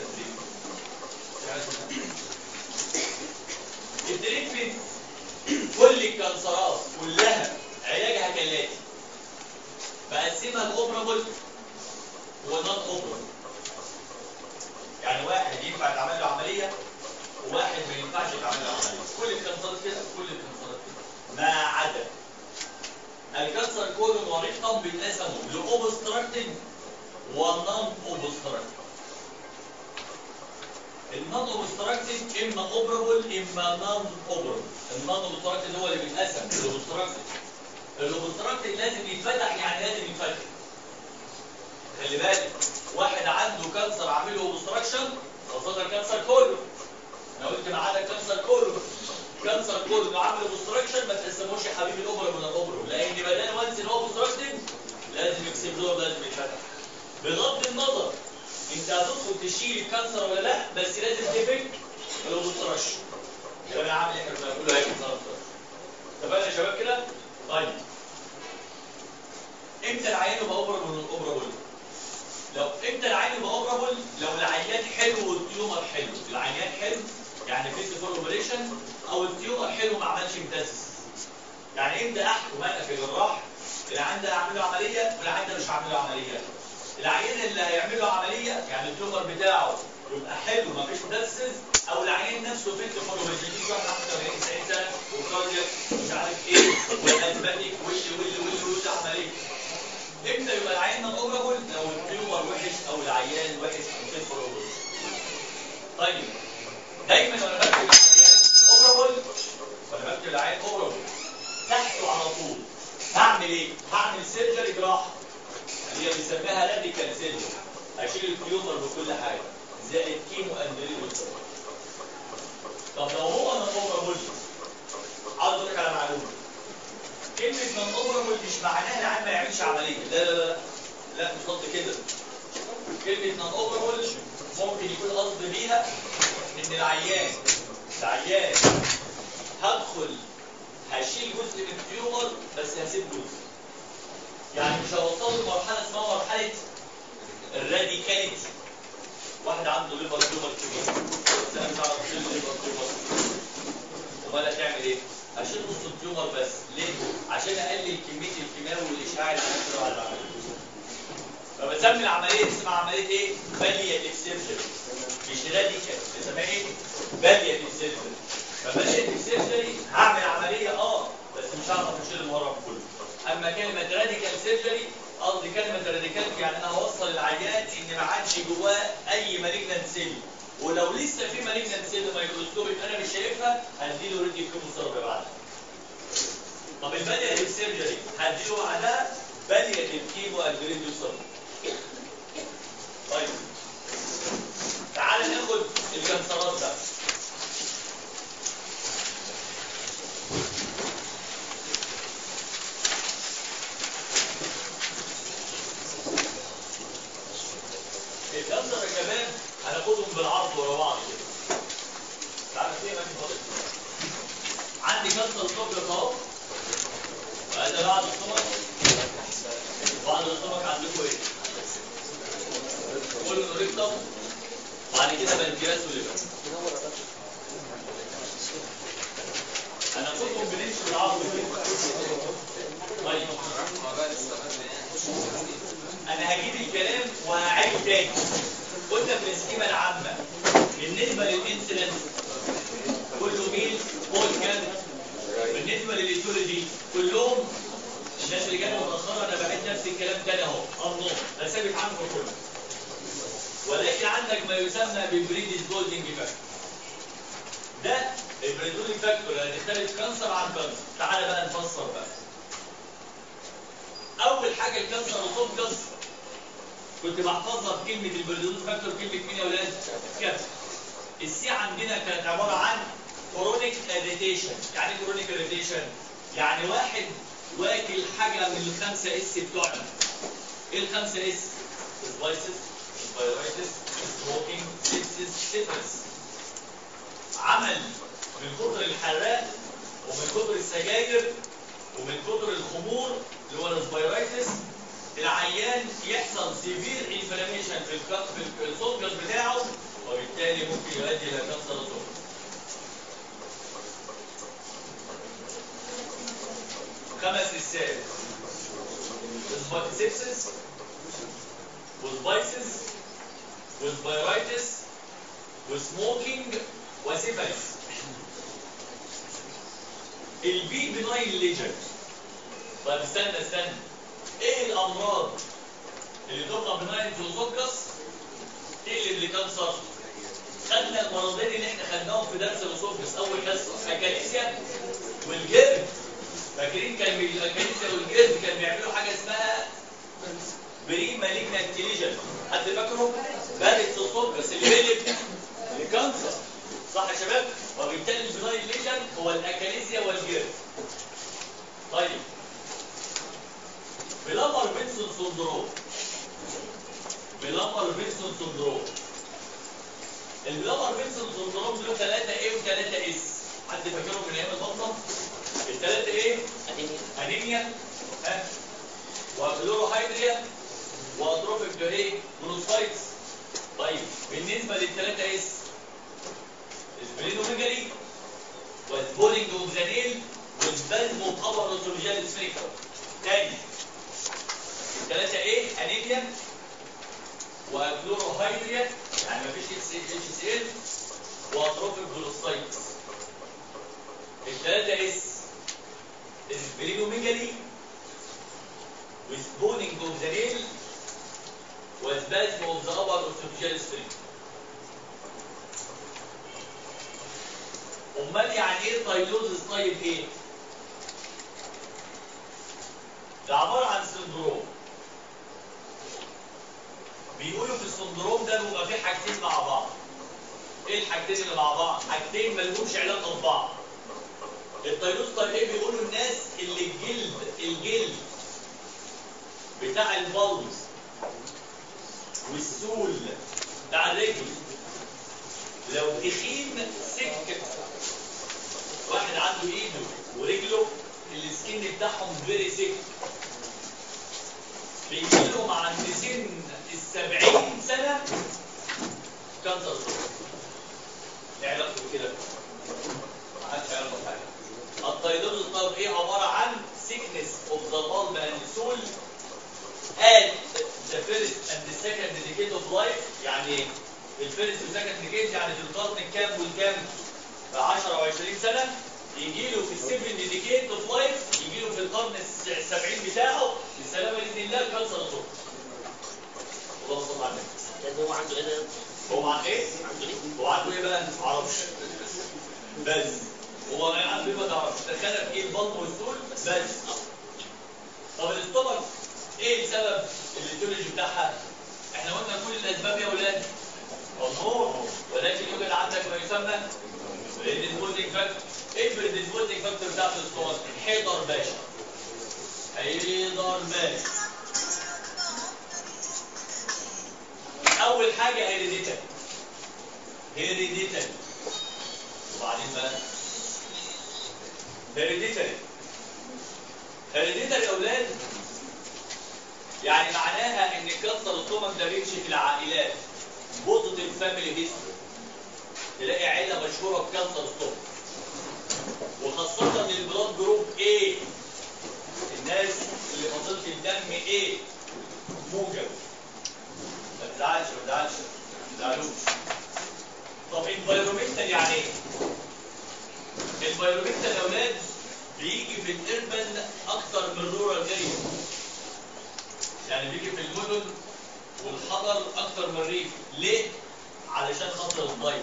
التريتمنت كل الكانسرات كلها علاجها كالاتي بقسمها الاوبرابل ونون اوبرابل يعني واحد ينفع اوبستراكتيف النون اوبستراكتيف اما اوبرابل اما نون اوبرابل النون اوبستراكتيف هو اللي بيتقسم الاوبستراكتيف الاوبستراكتيف لازم يتفتح يعني لازم يتفتح خلي بالك واحد عنده كانسر عامل له اوبستراكشن خاصه كانسر كله انا قلت ما عدا كانسر كله كانسر كله عامل اوبستراكشن ما تقسموش يا حبيبي الاوبرا من الاوبرا لان بدل وانس ان هو اوبستراكتيف لازم يكسب له لازم يتفتح بغض النظر انت هتدخل تشيل الكانسر ولا لا بس لازم تفك الاوبستراكشن يبقى انا عامل احنا كنا بنقول هيك اتفقنا يا شباب كده؟ طيب امتى العيان يبقى اوبرا من الاوبرا بول؟ لو امتى العين يبقى اوبرابل لو العيان حلو والتيومر حلو العيان حلو يعني فيت فور اوبريشن او التيومر حلو ما عملش متاسس يعني امتى احكم انا كجراح العيان ده اعمل له عمليه والعيان ده مش هعمل له عمليه العيان اللي هيعمل له عمليه يعني التيومر بتاعه يبقى حلو ما فيش متاسس او العيان نفسه فيت فور اوبريشن يجي واحد عنده 80 90 سنه وكاردياك مش عارف ايه والانتباتيك واللي واللي واللي واللي عمليه امتى يبقى العيان ده اوبرابل لو التيومر وحش او العيان وحش او فيت فور اوبرابل طيب دايما وانا بكتب العيان اوبرابل وانا بكتب العيان اوبرابل تحته على طول هعمل ايه؟ هعمل سيرجري جراحه اللي هي بنسميها راديكال سيرجري اشيل التيومر بكل حاجه زائد كيمو اندريل طب لو هو انا اوبرابل عاوز اقول لك على معلومه كلمة من اوبرابل مش معناها العيان ما يعملش عملية لا لا لا لا مش قصد كده كلمة من اوبرابل ممكن يكون قصد بيها ان العيان العيان هدخل هشيل جزء من التيومر بس هسيب جزء يعني مش هوصله لمرحلة اسمها مرحلة الراديكاليتي واحد عنده ليفر تيومر كبير بس انا مش عارف اشيل ليفر تيومر امال هتعمل ايه؟ هشيل نص التيومر بس ليه؟ عشان اقلل كميه الكيماوي والاشعاع اللي هنعمله على العمليه. فبسمي العمليه اسمها عمليه ايه؟ بالياتيف سيرجري. مش راديكال بسميها ايه؟ بالياتيف سيرجري. فبالياتيف سيرجري هعمل عمليه اه بس مش هعرف اشيل المرض كله. اما كلمه راديكال سيرجري قصدي كلمه راديكال يعني انا هوصل العيان ان ما عادش جواه اي مالجنت سيل ولو لسه في مالجنت سيل مايكروسكوبيك انا مش شايفها هديله راديو كيموثيرابي بعدها. طب البالياتيف سيرجري هديله بعدها بالياتيف كيمو اندريديو سيرجري. طيب تعال ناخد الكانسرات بقى. الكانسر يا شباب هناخدهم بالعرض ورا بعض كده. تعالى فين ماشي خالص. عندي كانسر صدر اهو وهذا بعد السمك بعد السمك عندكم ايه؟ كله ريكتم بعد كده بنكرياس وليفر هناخدهم بنمشي بالعرض كده طيب ما بقى لسه بدري يعني انا هجيب الكلام وهعيده تاني قلنا في السكيمه العامه بالنسبه للانسولين كله ميل اول كان بالنسبه للايتيولوجي كلهم الناس اللي كانت متاخره انا بعيد نفس الكلام تاني اهو الله ده ثابت عنه كله ولكن عندك ما يسمى بالبريديس جولدنج فاكتور ده البريدولي فاكتور اللي هتختلف كانسر عن كانسر تعالى بقى نفسر بقى اول حاجه الكانسر اسوفجس كنت بحفظها بكلمه البريدولي فاكتور كلمه مين يا ولاد؟ كابس السي عندنا كانت عباره عن كرونيك اريتيشن يعني ايه كرونيك اريتيشن يعني واحد واكل حاجه من الخمسه اس بتوعنا ايه الخمسه اس سبايسز سبايرايتس سموكينج سيبسيس سيفرس عمل من كتر الحراق ومن كتر السجاير ومن كتر الخمور اللي هو السبايرايتس العيان يحصل سيفير انفلاميشن في الكف في السولجر بتاعه وبالتالي ممكن يؤدي الى كانسر السولجر خمس اسات سبسس وسبايسس وسبايرايتس وسموكينج وسيفالس البي بناين ليجر طيب استنى استنى ايه الامراض اللي تبقى بناين زوزوكس كانسر خدنا المرضين اللي احنا خدناهم في درس الاسوفجس اول حصه اكاليسيا والجرد فاكرين كان الاكاليسيا والجرد كانوا بيعملوا حاجه اسمها بري مالجنت ليجن حد فاكره؟ بارد الاسوفجس اللي بيقلب لكانسر صح يا شباب؟ وبالتالي البناين ليجن هو الاكاليسيا والجرد طيب بلامر بنسون سندروم بلامر بنسون سندروم البلامر بنسون سندروم له 3 ايه و3 اس حد فاكرهم من ايام البطنه الثلاثه ايه انيميا ها وكلوروهيدريا واتروفيك ايه مونوسايتس طيب بالنسبه للثلاثه اس سبلينوميجالي والبولينج اوف ذا نيل والبلم وقبر روتروجيال سفينكتر تاني الثلاثه ايه انيميا وكلوروهيدريا يعني مفيش اتش سي ال واتروفيك جلوسايتس الثلاثه اس سبلينوميجالي وسبونينج اوف ذا نيل وسبازم اوف ذا ابر اوستوفيجيال سفينكتر امال يعني ايه تايلوزس طيب ايه؟ ده عباره عن سندروم بيقولوا في السندروم ده بيبقى فيه حاجتين مع بعض ايه الحاجتين اللي مع بعض؟ حاجتين مالهمش علاقه ببعض التايلوز طيب ايه بيقولوا الناس اللي الجلد الجلد بتاع البلز والسول بتاع الرجل لو تخين سكه واحد عنده ايده ورجله السكين بتاعهم فيري سيك بيجي لهم عند سن السبعين سنة كانسر صدر ايه علاقته بكده؟ محدش يعرف حاجة التايلوز الطيب ايه عبارة عن sickness of the bulb and soul at the first and the second decade of life يعني الفيرست والسكند ديكيد يعني في القرن الكام والكام؟ في 10 و 20 سنة يجي له في السيفن ديكيد اوف لايف يجي له في القرن ال 70 بتاعه بالسلامة بإذن الله كانسر الصدر. اللهم صل على النبي. لأن هو عنده هنا هو مع ايه؟ عنده ايه؟ هو عنده ايه بقى؟ معرفش. بس هو عنده ايه ما تعرفش تخيل ايه البلط والسول بس طب الاستومك ايه السبب الايتيولوجي بتاعها؟ احنا قلنا كل الاسباب يا ولاد مظبوط ولكن يوجد عندك ما يسمى بريدisposing فاكتور ايه البريدisposing فاكتور بتاعت الاستومك؟ حيدر باشا حيدر باشا اول حاجه هيريديتال هيريديتال وبعدين بقى هيريديتال هيريديتال يا اولاد يعني معناها ان كانسر الاستومك ده بيمشي في العائلات بوزيتيف فاميلي هيستوري تلاقي عيله مشهوره بكانسر الاستومك وخاصه البلاد جروب A الناس اللي فصيله الدم A موجب ما تزعلش ما تزعلش ما تزعلوش طب انفايرومنتال يعني ايه؟ الانفايرومنتال يا اولاد بيجي في الاربن اكتر من الرورال اريا يعني بيجي في المدن والحضر اكتر من الريف ليه؟ علشان خاطر الدايت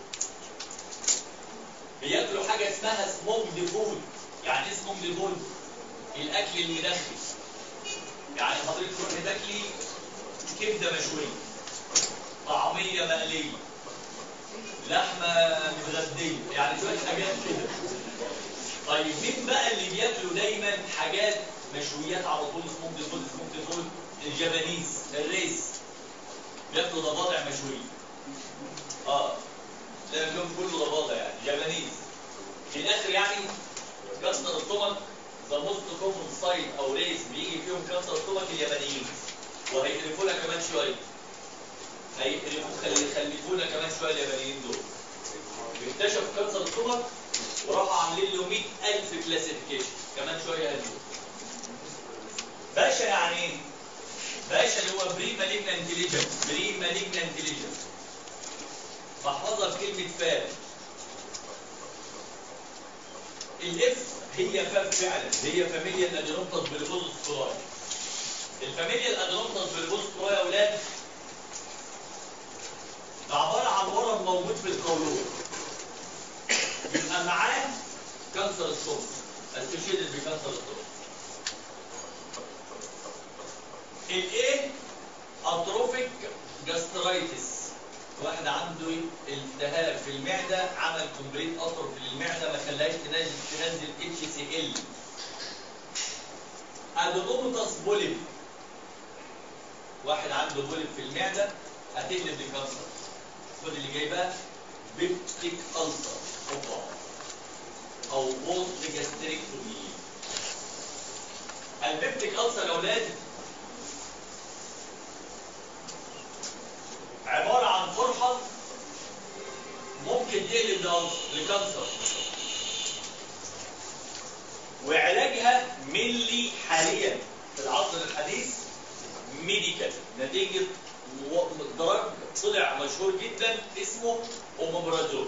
بياكلوا حاجه اسمها سموكد فود يعني ايه سموكد فود؟ الاكل المدخن يعني حضرتك تروحي تاكلي كبده مشويه طعميه مقليه لحمه متغديه يعني شويه حاجات كده طيب مين بقى اللي بياكلوا دايما حاجات مشويات على طول سموكد فود سموكد فود الجبانيز الريس بياكلوا ضفادع مشويه اه لا اليوم كله ضفادع يعني جبانيز في الاخر يعني كسر الطمك ذا موست كومن سايت او ريس بيجي فيهم كسر الطمك اليابانيين وهيقرفونا كمان شويه هيقرفوا خلي يخلفونا كمان شويه اليابانيين دول اكتشفوا كانسر الطمك وراحوا عاملين له 100000 كلاسيفيكيشن كمان شويه هنشوف باشا يعني ايه؟ باشا اللي هو بري مالجنانت ليجن بري مالجنانت ليجن محفظه بكلمه فاب الاف هي فاب فعلا هي فاميليا الادينومتاس بالبوز سكولاي الفاميليا الادينومتاس بالبوز سكولاي يا اولاد ده موجود في القولون يبقى معاه كانسر الصوم اسوشيتد بكانسر الصوم الايه اتروفيك جاسترايتس واحد عنده التهاب في المعده عمل كومبليت اتروفي للمعده ما خلاهاش تنزل تنزل اتش سي ال ادوموتاس بوليب واحد عنده بوليب في المعده هتقلب لكانسر خد اللي جاي بقى بيبتيك ألسر اوبا او بوست جاستريكتومي البيبتيك ألسر يا اولاد عبارة عن قرحة ممكن تقلب لألسر- لكانسر وعلاجها ملي حاليا في العصر الحديث ميديكال نتيجة و- دراج طلع مشهور جدا اسمه اوموبرازول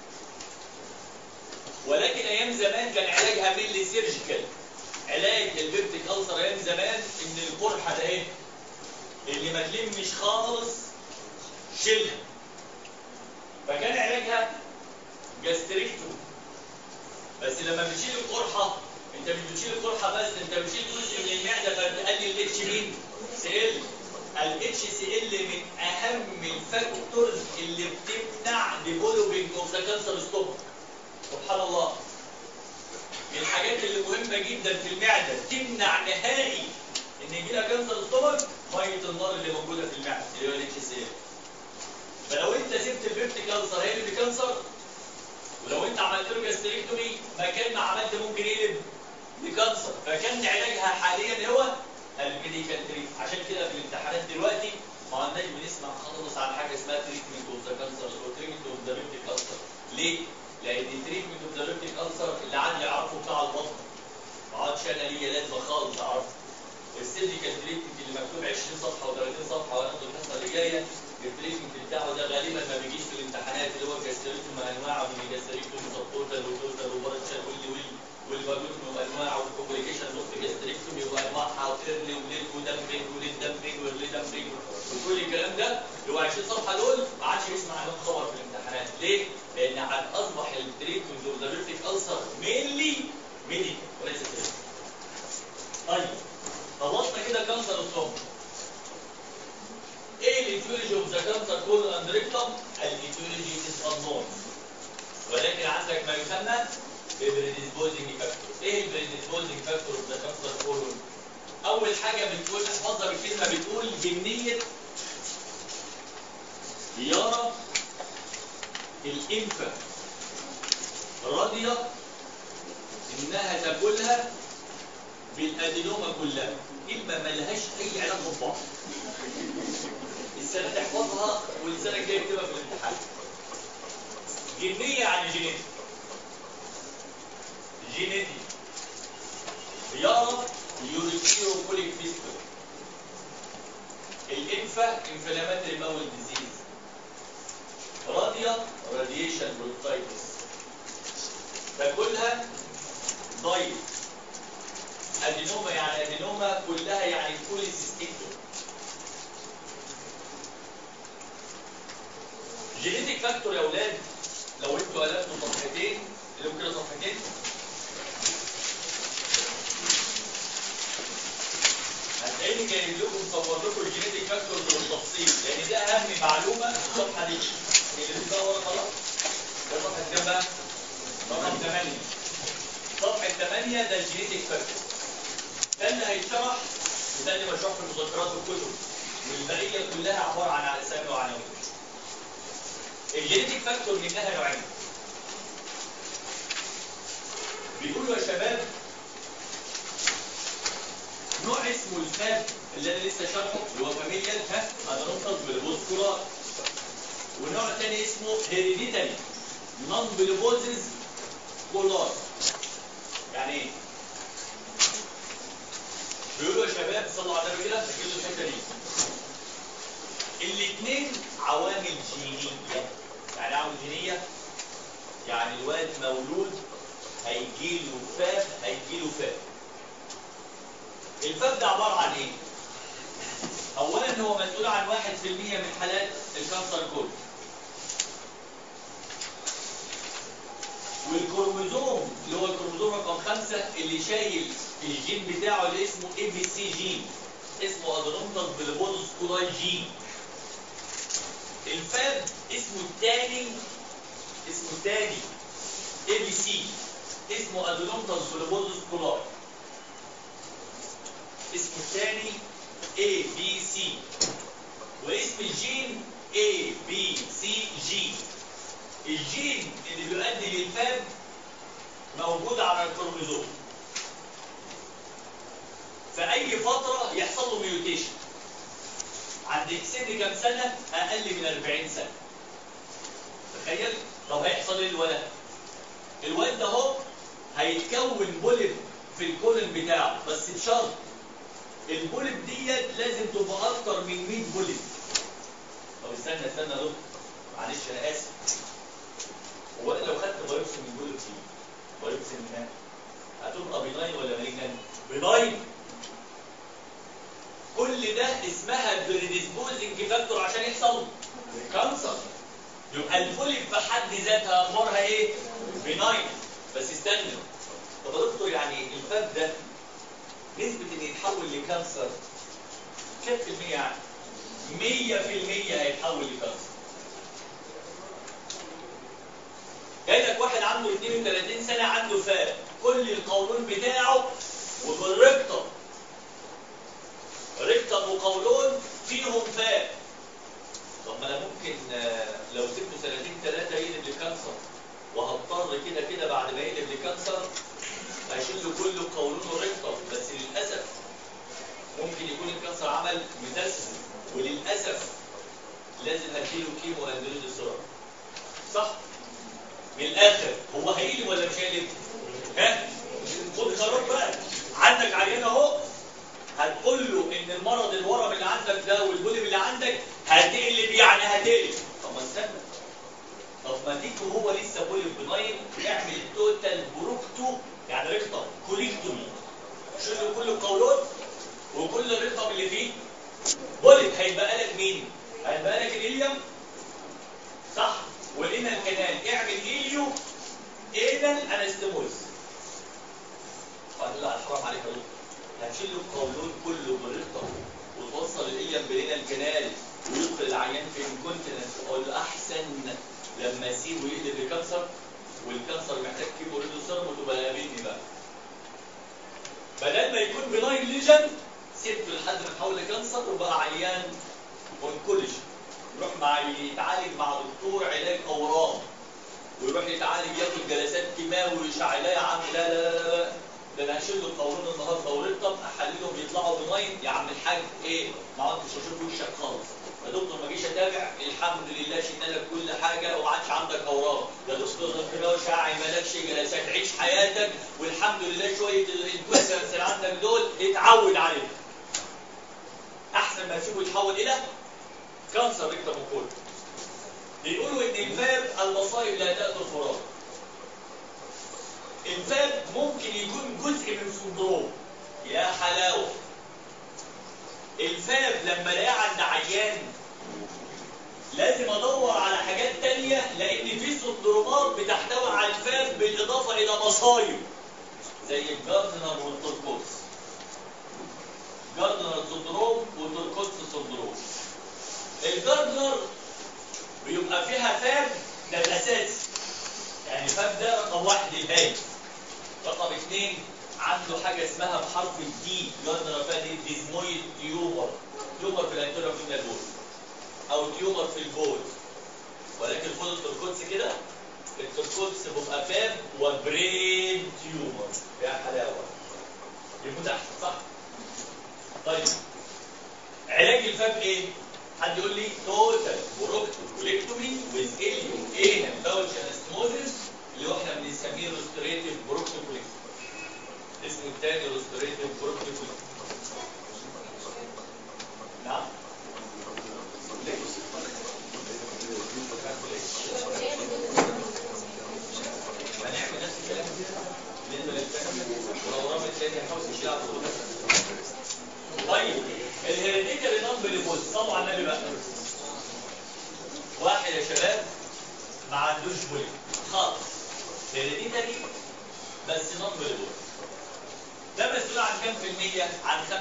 ولكن ايام زمان كان علاجها ميلي سيرجيكال علاج البيبتيك ألسر ايام زمان ان القرحة ده ايه اللي ما تلمش خالص شيلها فكان علاجها جاستريكتوم بس لما بتشيل القرحة انت مش بتشيل القرحة بس انت بتشيل جزء من المعدة فبتقلل الاتش مين؟ سي ال الاتش سي ال من اهم الفاكتورز اللي بتمنع ديفلوبينج اوف ذا كانسر ستوب سبحان الله من الحاجات اللي مهمة جدا في المعدة تمنع نهائي ان يجي لها كانسر ستومك مية النار اللي موجودة في المعدة اللي هو الاتش سي ال فلو انت سبت البيبتيك كانسر هيقلب بكانسر ولو انت عملت له جاستريكتومي مكان ما عملت ممكن يقلب لكانسر فكان علاجها حاليا هو الميديكال تريت عشان كده في الامتحانات دلوقتي ما عندناش بنسمع خالص عن حاجه اسمها تريتمنت اوف ذا كانسر او تريتمنت اوف ذا بيبتيك كانسر ليه؟ لان التريتمنت اوف ذا بيبتيك كانسر اللي عندي اعرفه بتاع البطن ما عادش انا ليا لازمه خالص اعرفه السيرجيكال تريتمنت اللي مكتوب 20 صفحه و30 صفحه وهناخد الحصه اللي جايه التريتمنت بتاعه ده غالبا ما بيجيش في الامتحانات اللي هو جاستريتوم انواع من جاستريتوم سبورتال وتوتال وبارتشال واللي واللي والباجوتوم وانواع والكومبليكيشن اوف جاستريكتوم وانواعها وتيرلي وليد ودمبنج وليد دمبنج وليد دمبنج وكل الكلام ده اللي هو 20 صفحه دول ما عادش يسمع عنهم خبر في الامتحانات ليه؟ لان عاد اصبح التريتمنت اوف ذا بيرتيك السر مينلي ميديكال وليس كده طيب خلصنا كده كانسر الصوم ايه الايتيولوجي اوف ذا كانسر كولون اند ريكتم الايتيولوجي از انون ولكن عندك ما يسمى بريديسبوزنج فاكتور ايه البريديسبوزنج فاكتور اوف ذا كانسر كولون اول حاجه بتقول احفظها بالكلمه بتقول جنيه يرى الانفه راضيه انها تاكلها بالادينوما كلها كلمه ملهاش اي علاقه ببعض السنه تحفظها والسنه الجايه تكتبها في الامتحان جينيه يعني جينيتي جينيتي يرى يوريكيرو كوليك فيستو الانفا انفلاماتري باول ديزيز راديا راديشن بروتايتس تاكلها دايت ادينوما يعني ادينوما كلها يعني بوليسيستيكتوم جينيتك فاكتور يا اولاد لو انتوا قلبتوا صفحتين اللي كده صفحتين هتلاقيني جايب لكم مصور لكم الجينيتك فاكتور بالتفصيل لان ده اهم معلومه في الصفحه دي اللي بتبقى ورا خلاص ده صفحه كام بقى؟ رقم 8 صفحه 8 ده الجينيتك فاكتور ده اللي هيتشرح وده اللي مشروح في المذكرات والكتب والبقيه كلها عباره عن اسامي وعناوين الجينيتك فاكتور منها نوعين بيقولوا يا شباب نوع اسمه الفاب اللي انا لسه شارحه اللي هو فاميليال ها ادرونتال بالبوسكولار ونوع تاني اسمه هيريديتاري نون بلوبوزيز كولار يعني ايه؟ بيقولوا يا شباب صلوا على النبي كده ركزوا الحته دي الاثنين عوامل جينيه يعني عوامل جينيه يعني الواد مولود هيجيله فاب هيجيله فاب الفاب ده عباره عن ايه؟ اولا هو مسؤول عن 1% من حالات الكانسر كله والكروموزوم اللي هو الكروموزوم رقم خمسة اللي شايل الجين بتاعه اللي اسمه اي بي سي جين اسمه ادرونتال بليبودوس كولاي جين الفاب اسمه الثاني اسمه الثاني اي بي سي اسمه ادرونتال بليبودوس كولاي اسمه الثاني اي بي سي واسم الجين اي بي سي جي الجين اللي بيؤدي للفاب موجود على الكروموزوم في اي فتره يحصل له ميوتيشن عند سن كام سنه اقل من 40 سنه تخيل طب هيحصل ايه الولد الولد ده اهو هيتكون بولب في الكولن بتاعه بس بشرط البولب ديت لازم تبقى اكتر من 100 بولب طب استنى استنى يا دكتور معلش انا اسف هو أنا لو خدت بايوبسي من بولب فيه بايوبسي من هنا هتبقى بيناين ولا مالجنان بيناين كل ده اسمها بريديسبوزنج فاكتور عشان يحصل كانسر يبقى البولب في حد ذاتها اخبارها ايه بيناين بس استنى طب يا دكتور يعني الفاب ده نسبة ان يتحول لكانسر كام في المية يعني؟ مية في المية هيتحول لكانسر جاي لك واحد عنده 32 سنة عنده فاب كل القولون بتاعه وبالرقطة رقطة وقولون فيهم فاب طب ما انا ممكن آه، لو سبته سنتين ثلاثة يقلب لكانسر وهضطر كده كده بعد ما يقلب لكانسر هيشيل له كله قولون ورقطة بس للأسف ممكن يكون الكانسر عمل ميتاسيس وللأسف لازم هديله كيمو اندرويد السرعة صح؟ من الآخر هو هيقلب ولا مش هيقلب؟ ها؟ خد قرار بقى عندك عيان اهو هتقول له ان المرض الورم اللي عندك ده والبولب اللي عندك هتقلب يعني هتقلب طب ما استنى طب ما ديك وهو لسه بولب بناين اعمل توتال بروكتو يعني رقطه كوليكتومي شيل له كل القولون وكل الرقم اللي فيه بولب هيبقى لك مين؟ هيبقى لك الهيليوم صح والإنا الكنال اعمل هيليو ايدن انستموز وقال لا حرام عليك يا دكتور هتشيل له القولون كله برقه وتوصل الإليم بين الكنال ويدخل العيان في انكونتيننس اقول له احسن لما اسيبه يقلب لكانسر والكانسر محتاج كيمو ريدوسيرم وتبقى قابلني بقى بدل ما يكون بناين ليجن سبته لحد ما تحول لكانسر وبقى عيان اونكولوجي يروح مع يتعالج مع دكتور علاج اورام ويروح يتعالج ياخد جلسات كيماوي ويشعلها يا عم لا لا لا لا ده انا هشيل له القولون النهارده ورقم احللهم يطلعوا بناين يا عم الحاج ايه ما عدتش اشوف وشك خالص يا دكتور ما جيش اتابع الحمد لله شلنا لك كل حاجه وما عادش عندك اورام يا دكتور ربنا شاعي مالكش جلسات عيش حياتك والحمد لله شويه الانكوسنس اللي عندك دول اتعود عليهم احسن ما اسيبه يتحول الى كانسر ريكتم وكل بيقولوا ان الفاب المصايب لا تأتي فراغ الفاب ممكن يكون جزء من سندروم يا حلاوة الفاب لما الاقيه عند عيان لازم ادور على حاجات تانية لان في سندرومات بتحتوي على الفاب بالاضافة الى مصايب زي الجاردنر والتوركوس جاردنر سندروم والتوركوس سندروم الجاردنر بيبقى فيها فاب ده الاساسي يعني فاب ده رقم واحد الهاي رقم اثنين عنده حاجه اسمها بحرف الدي جاردنر فيها دي ديزمويد تيومر تيومر في الانتيريور فيمينال بول او تيومر في البول ولكن خد التركوتس كده التركوتس بيبقى فاب وبرين تيومر يا حلاوه يموت احسن صح؟ طيب علاج الفاب ايه؟ حد يقول لي توتال بروكتوكوليكتومي ويز اليو ايه باوتش انستموزيس اللي هو احنا بنسميه ريستوريتيف بروكتوكوليكتومي اسمه الثاني ريستوريتيف بروكتوكوليكتومي نعم هنعمل نفس الكلام بالنسبه للفهم ولو رابط تاني هنحاول نشيل على طول طيب الهيريديتري نون بليفوز صلوا على النبي بقى واحد يا شباب ما عندوش بولي خالص هيريديتري بس نون فيريبل ده مسؤول عن كام في المية؟ عن 5%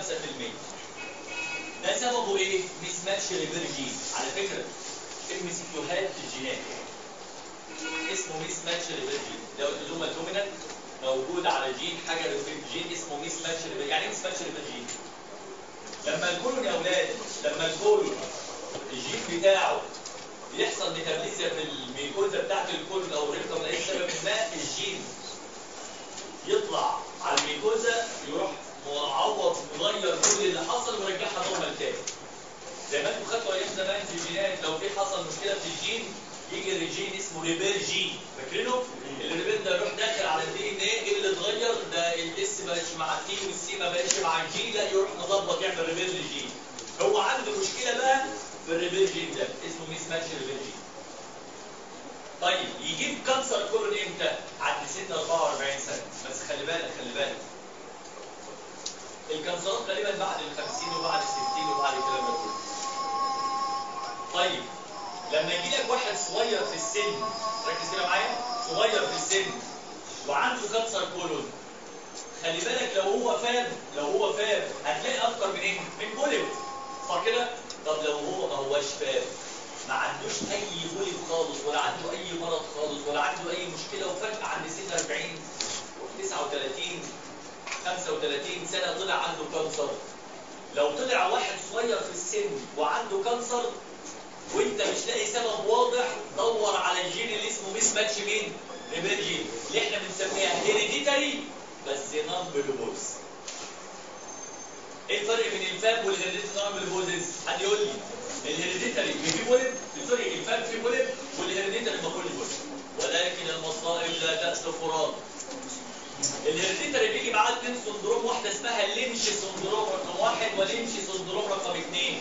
ده سببه ايه؟ ميس ماتش ريفير جين على فكرة ام سي كيوهات الجينات اسمه ميس ماتش ريفير جين ده اللي هو الدومينانت موجود على جين حاجة ريفير جين اسمه ميس ماتش ريفير يعني ايه ميس ماتش ريفير جين؟ لما الكولون يا اولاد لما الكولون الجين بتاعه بيحصل ميتابوليزيا في الميكوزا بتاعت الكولون او الريكتوم لاي سبب ما الجين يطلع على الميكوزا يروح معوض مغير كل اللي حصل ويرجعها نورمال تاني زي ما انتوا خدتوا ايام زمان في الجينات لو في حصل مشكله في الجين يجي الريجين اسمه ريبير جين فاكرينه؟ الريبير ده يروح داخل على الدي ان ايه ايه اللي اتغير ده الاس ما بقاش مع التي والسي ما بقاش مع الجي لا يروح مظبط يعمل ريبير للجين هو عنده مشكله بقى في الريبير جين ده اسمه ميس ماتش ريبير جين طيب يجيب كانسر كولون امتى؟ عند سن 44 سنه بس خلي بالك خلي بالك الكانسرات غالبا بعد ال 50 وبعد ال 60 وبعد الكلام ده كله طيب لما يجي لك واحد صغير في السن ركز كده معايا صغير في السن وعنده كانسر كولون خلي بالك لو هو فاب لو هو فاب هتلاقي اكتر من ايه؟ من بوليب صح كده؟ طب لو هو ما هوش فاب ما عندوش اي بوليب خالص ولا عنده اي مرض خالص ولا عنده اي مشكله وفجاه عند سن 40 39 35 سنه طلع عنده كانسر لو طلع واحد صغير في السن وعنده كانسر وانت مش لاقي سبب واضح دور على الجين اللي اسمه ميس ماتش مين؟ ريبير جين اللي احنا بنسميها هيريديتاري بس نون بلوبوز ايه الفرق بين الفاب والهيريديتاري نون بلوبوزز؟ حد يقول لي الهيريديتاري في بوليب سوري الفاب في بوليب والهيريديتاري ما فيهوش بوليب ولكن المصائب لا تأسف فراد الهيريديتاري بيجي معاه اثنين سندروم واحده اسمها اللينش سندروم رقم واحد ولينش سندروم رقم اثنين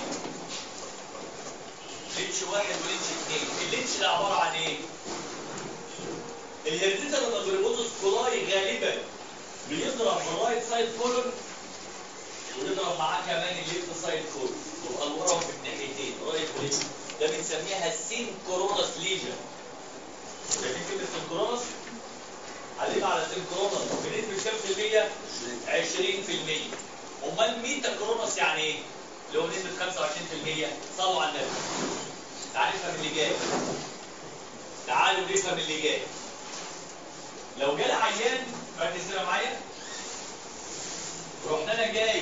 لينش واحد ولينش اثنين اللينش ده عباره عن ايه؟ الهيريديتاري ماجريبوزس كولاي غالبا بيضرب الرايت سايد كولون ويضرب معاه كمان الليفت سايد كولون يبقى الورم في الناحيتين رايت وليفت ده بنسميها سينكرونس ليجن شايفين كلمه سينكرونس؟ علم على سينكرونس بنسبه كام في المية؟ 20% امال ميتا كرونس يعني ايه؟ اللي هو بنسبه 25% صلوا على النبي تعال نفهم اللي جاي تعالوا نفهم اللي جاي لو جالي عيان ركز كده معايا رحنا انا جاي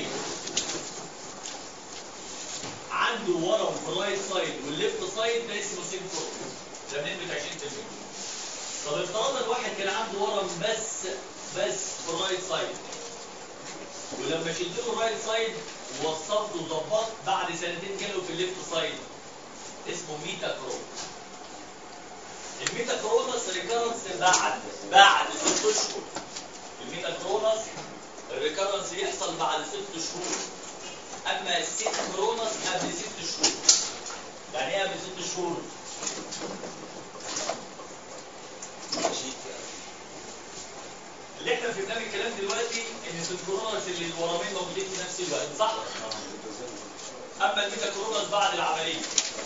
عنده ورم في الرايت سايد والليفت سايد ده اسمه سيمفور ده بنسبه 20% طب افترضنا الواحد كان عنده ورم بس بس في الرايت سايد ولما شلت له الرايت سايد ووصلته وظبطت بعد سنتين جاله في الليفت سايد اسمه ميتا كرون الميتا كرونس ريكارنس بعد بعد ست اشهر الميتا كرونس الريكارنس يحصل بعد ست شهور اما السيت كرونس قبل ست شهور يعني ايه قبل ست شهور؟ اللي احنا فهمناه من الكلام دلوقتي ان السيتكرونس اللي الورمين موجودين في نفس الوقت صح؟ اما الميتاكرونس بعد العمليه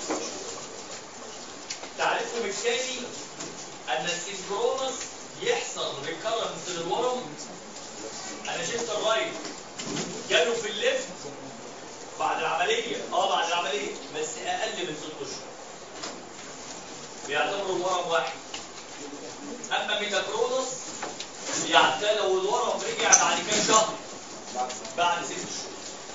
تعريفهم الثاني ان السينكرونس يحصل ريكارنس للورم انا شفت الرايت جاله في الليفت بعد العمليه اه بعد العمليه بس اقل من ست اشهر بيعتبروا الورم واحد اما ميتاكرونس يعني ده لو الورم رجع بعد كام شهر بعد ست شهور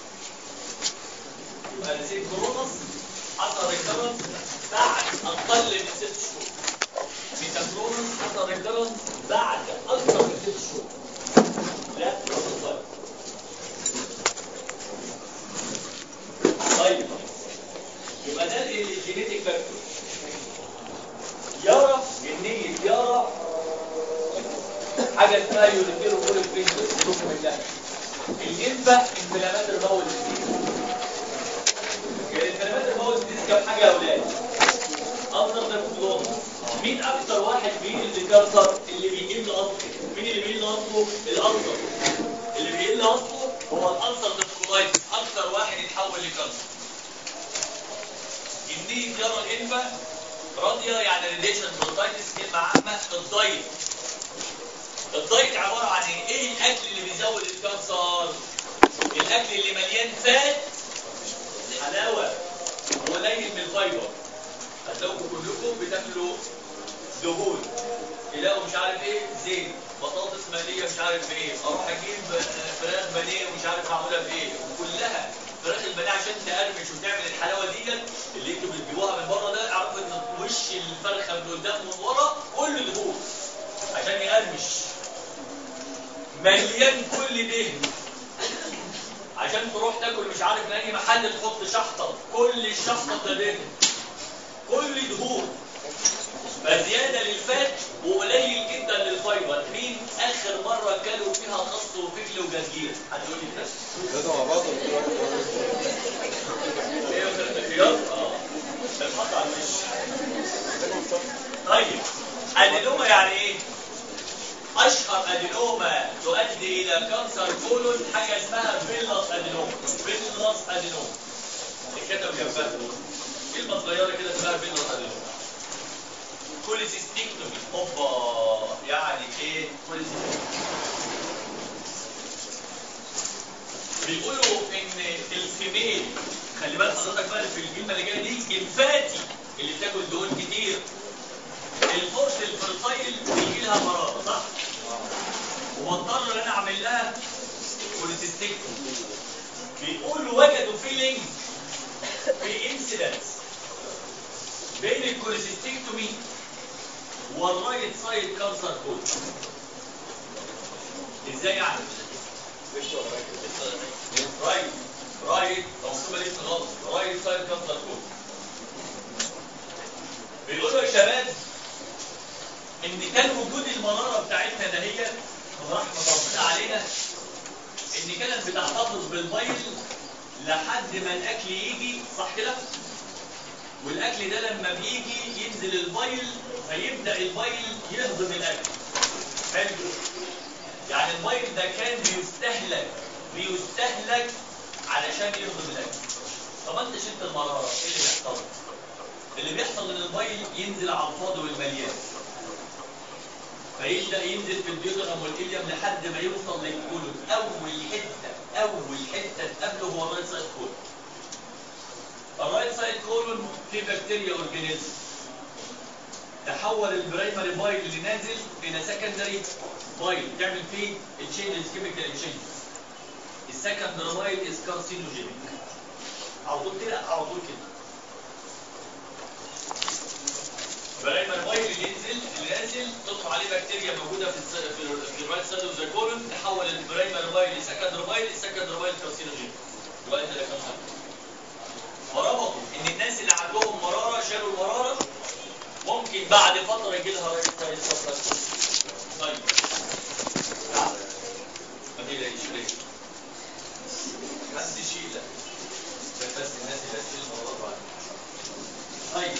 يبقى السينكرونس حصل ريكرنس بعد اقل من ست شهور ميتاكرونس حصل ريكرنس بعد اكثر من ست شهور لا تتصل طيب يبقى ده الجينيتيك فاكتور يرى النية يرى حاجه اسمها يوريتيرو كوليك فيكتور شوفوا بالله الجنبه انفلامات البول يعني انفلامات البول دي كام حاجه يا اولاد افضل ده كلهم مين اكتر واحد بيقل لكانسر اللي بيقل اصله مين اللي بيقل اصله الالسر اللي بيقل اصله هو الالسر ديسكولايتس اكتر واحد يتحول لكانسر النية يرى الانفه راضيه يعني ريليشن بروتايتس كلمه عامه الضيق الدايت عباره عن ايه؟ ايه الاكل اللي بيزود الكانسر؟ الاكل اللي مليان فات حلاوه وقليل من الفايبر هتلاقوا كلكم بتاكلوا دهون تلاقوا مش عارف ايه زيت بطاطس مقليه مش عارف بايه اروح اجيب فراخ بانيه ومش عارف معموله بايه وكلها فراخ البانيه عشان تقرمش وتعمل الحلاوه ديت اللي انتوا بتجيبوها من بره ده اعرفوا ان وش الفرخه من قدام ومن ورا كله دهون عشان يقرمش مليان كل دهن عشان تروح تاكل مش عارف من اي محل تحط شحطه كل الشحطه ده دهن كل دهون فزياده للفات وقليل جدا للفايبر مين اخر مره كلوا فيها خس وفجل وجرجير حد يقول لي كده لازم مع بعض ولا كل واحد ايه وكلام الخيار اه بتحط على الوش طيب ادينوما يعني ايه اشهر ادينوما تؤدي الى كانسر كولون حاجه اسمها فيلس ادينوما فيلس ادينوما الكتب جنبها كلمه صغيره كده اسمها فيلس ادينوما كوليسيستيكتومي اوبا يعني ايه كوليسيستيكتومي بيقولوا ان الفيميل خلي بالك حضرتك بقى في الكلمه اللي جايه دي الفاتي اللي بتاكل دهون كتير الفرش الفرتايل بيجي لها مراره صح؟ وبضطر ان انا اعمل لها كوليسيستيكتومي بيقولوا وجدوا فيلينج في انسيدنس بين الكوليسيستيكتومي والرايت سايد كانسر كود ازاي يعني؟ رايت رايت توصيل لسه غلط رايت سايد كانسر كود بيقولوا يا شباب ان كان وجود المراره بتاعتنا دهيت برحمه ربنا علينا ان كانت بتحتفظ بالبيض لحد ما الاكل يجي صح كده؟ والاكل ده لما بيجي ينزل البيل فيبدا البيل يهضم الاكل حلو يعني البيل ده كان بيستهلك بيستهلك علشان يهضم الاكل طب انت شلت المراره ايه اللي بيحصل اللي بيحصل ان البيل ينزل على الفاضي والمليان فيبدا ينزل في الديودرم والإليوم لحد ما يوصل للكولون اول حته اول حته تقابله هو الرايت سايد كولون الرايت سايد كولون في بكتيريا اورجانيزم تحول البرايمري بايل اللي نازل الى سكندري بايل تعمل فيه التشينجز كيميكال تشينجز السكندري بايل از كارسينوجينيك على طول كده على طول كده برايمري بايل اللي ينزل اللي نازل تدخل عليه بكتيريا موجوده في الس... في, ال- في الرايت سايد اوف ذا كولون تحول البرايمري بايل لسكندري بايل السكندري بايل كارسينوجينيك يبقى انت ده كام سنه فربطوا ان الناس اللي عندهم مراره شالوا المراره ممكن بعد فتره يجي لها رايت سايد فتره طيب نعم. ما تقلقش ليه؟ حد يشيل بس بس الناس اللي هتشيل المراره بعد طيب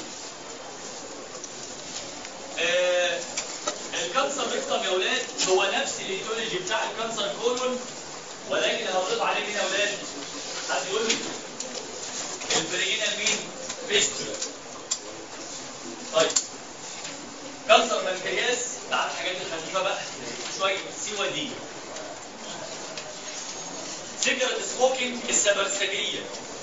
آه الكانسر ريكتم يا اولاد هو نفس الايديولوجي بتاع الكانسر كولون ولكن هضيف عليه مين يا اولاد؟ حد يقول لي البرينا مين؟ فيستولا طيب كانسر بنكرياس تعال الحاجات الخفيفه بقى شويه سوى دي سيجاره سموكينج السبرسجيه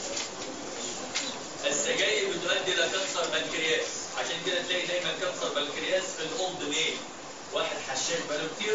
السجاير بتؤدي الى كانسر بنكرياس عشان كده تلاقي دايما كانسر بنكرياس في الاولد ميل واحد حشاش بقاله كتير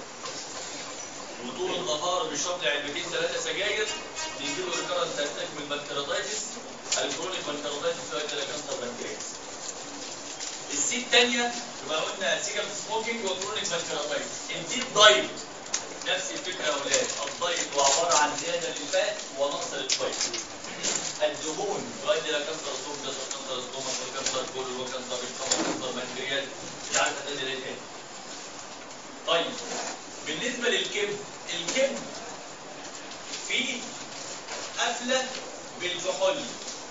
وطول النهار بيشرب لي علبتين ثلاثه سجاير بيجي له ريكارنت اتاك من البنكرياتايتس الكرونيك بنكرياتايتس بتؤدي الى كانسر بنكرياس السي الثانيه يبقى قلنا سيجاره سموكينج وكرونيك بنكرياتايتس الديب دايت نفس الفكره يا اولاد الدايت هو عباره عن زياده للفات ونقص للفايت الدهون تؤدي الى كانسر الصوم كانسر الستومك وكانسر الكولون وكانسر الكم وكانسر البنكرياس مش عارف هتؤدي لايه تاني طيب بالنسبه للكبد الكبد فيه قفله بالكحول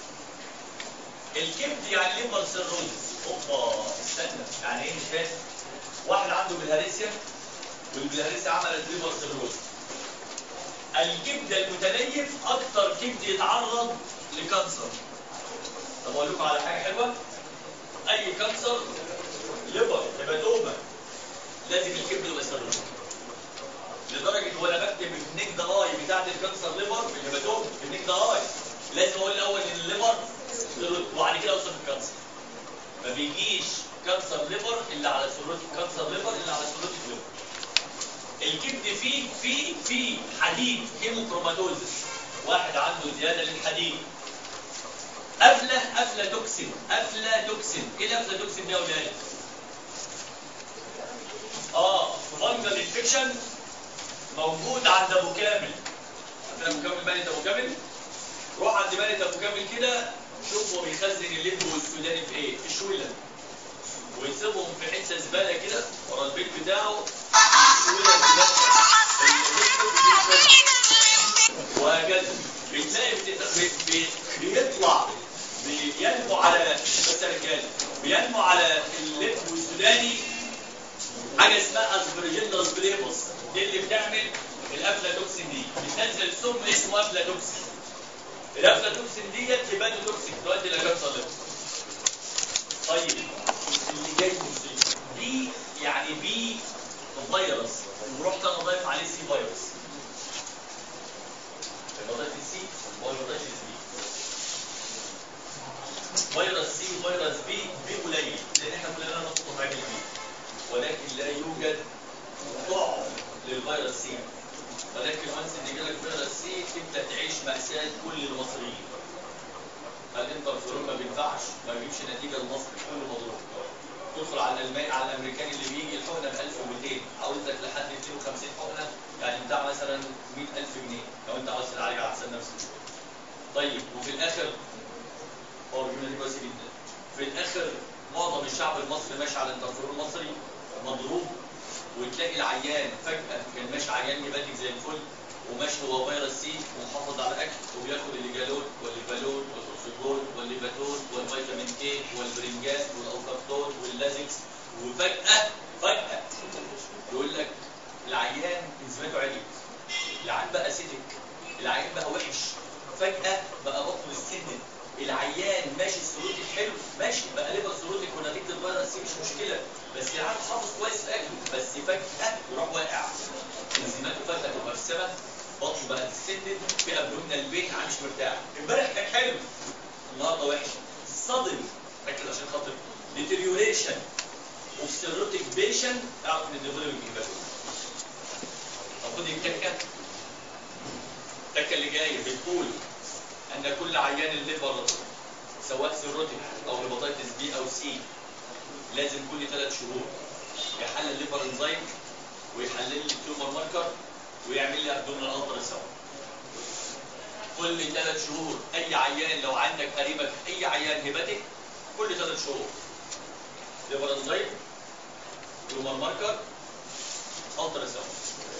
الكبد يعني ليفر سيروز اوبا استنى يعني ايه مش فاهم واحد عنده بالهارسيا والبلهارسيا عملت ليفر سيروز الكبد المتليف اكتر كبد يتعرض لكانسر طب اقول لكم على حاجه حلوه اي كانسر ليفر هيباتوما لازم الكبد يبقى سيروتيك لدرجه وانا بكتب النيك ده اي بتاعت الكانسر ليفر في الهيباتوم النيك ده اي لازم اقول الاول ان الليفر سيروتيك وبعد كده اوصف الكانسر ما بيجيش كانسر ليفر الا على سيروتيك كانسر ليفر الا على سيروتيك ليفر الكبد فيه فيه فيه حديد هيموكروماتوزس واحد عنده زياده للحديد افلا افلا توكسين افلا توكسين ايه الافلا توكسين ده يا ولاد اه فانجل انفكشن موجود عند ابو كامل عند ابو كامل مالت ابو كامل روح عند مالت ابو كامل كده شوف هو بيخزن اللب والسوداني في ايه في الشويله ويسيبهم في حته زباله كده ورا البيت بتاعه الشويله زبالة. وهكذا بتلاقي بت- بي- بي- بيطلع بينمو على بس يا رجاله بينمو على اللب والسوداني حاجه اسمها اسبرجيلوس بليبوس دي اللي بتعمل الافلاتوكسين دي بتنزل سم اسمه افلاتوكسين الافلاتوكسين ديت هيباتوتوكسين تؤدي الى كانسر ليفر طيب اللي جاي مصيبه بي يعني بي فيروس ورحت انا ضايف عليه سي فيروس يبقى ضايف السي ولا ضايف البي فيروس سي وفيروس بي بي قليل لان احنا كلنا نطلب عين البي ولكن لا يوجد ضعف للفيروس سي ولكن وانس ان يجيلك فيروس سي تبدا تعيش ماساه كل المصريين الانترفيرون ما بينفعش ما بيجيبش نتيجه لمصر كله مضروب تدخل على الالماني على الامريكاني اللي بيجي الحقنه ب 1200 عاوز لك لحد 250 حقنه يعني بتاع مثلا 100000 جنيه لو انت عاوز تعالج على حساب نفسك طيب وفي الاخر هو الجمله دي كويسه جدا في الاخر معظم الشعب المصري ماشي على الانترفيرون المصري مضروب وتلاقي العيان فجاه كان ماشي عيان هيباتيك زي الفل وماشي هو فيروس سي ومحافظ على الاكل وبياخد الليجالون والليفالون والاوكسيجون والليفاتون والفيتامين كي والبرنجان والاوكافتون واللازكس وفجاه فجاه يقول لك العيان انزيماته عليت العيان بقى اسيدك العيان بقى وحش فجاه بقى بطنه السن العيان ماشي سلوكي حلو ماشي بقى ليفر سلوكي ونتيجه الفيروس سي مش مشكله بس العيان حافظ كويس في اكله بس فجاه يروح واقع انزيماته فجاه تبقى في السماء بطنه بقى تستند في ابدومينال بين مش مرتاح امبارح كان حلو النهارده وحش صدم ركز عشان خاطر ديتيريوريشن اوف سيروتيك بيشن اعرف ان الديفلوبمنت كده طب خد الكتكه الكتكه اللي جايه بتقول ان كل عيان الليفر سواء سيروتيك او هيباتيتس بي او سي لازم كل ثلاث شهور يحلل الليفر انزيم ويحلل لي التيومر ماركر ويعمل لي ابدومينال الترا ساوند كل ثلاث شهور اي عيان لو عندك قريبك اي عيان هيباتيك كل ثلاث شهور ليفر انزيم تيومر ماركر الترا ساوند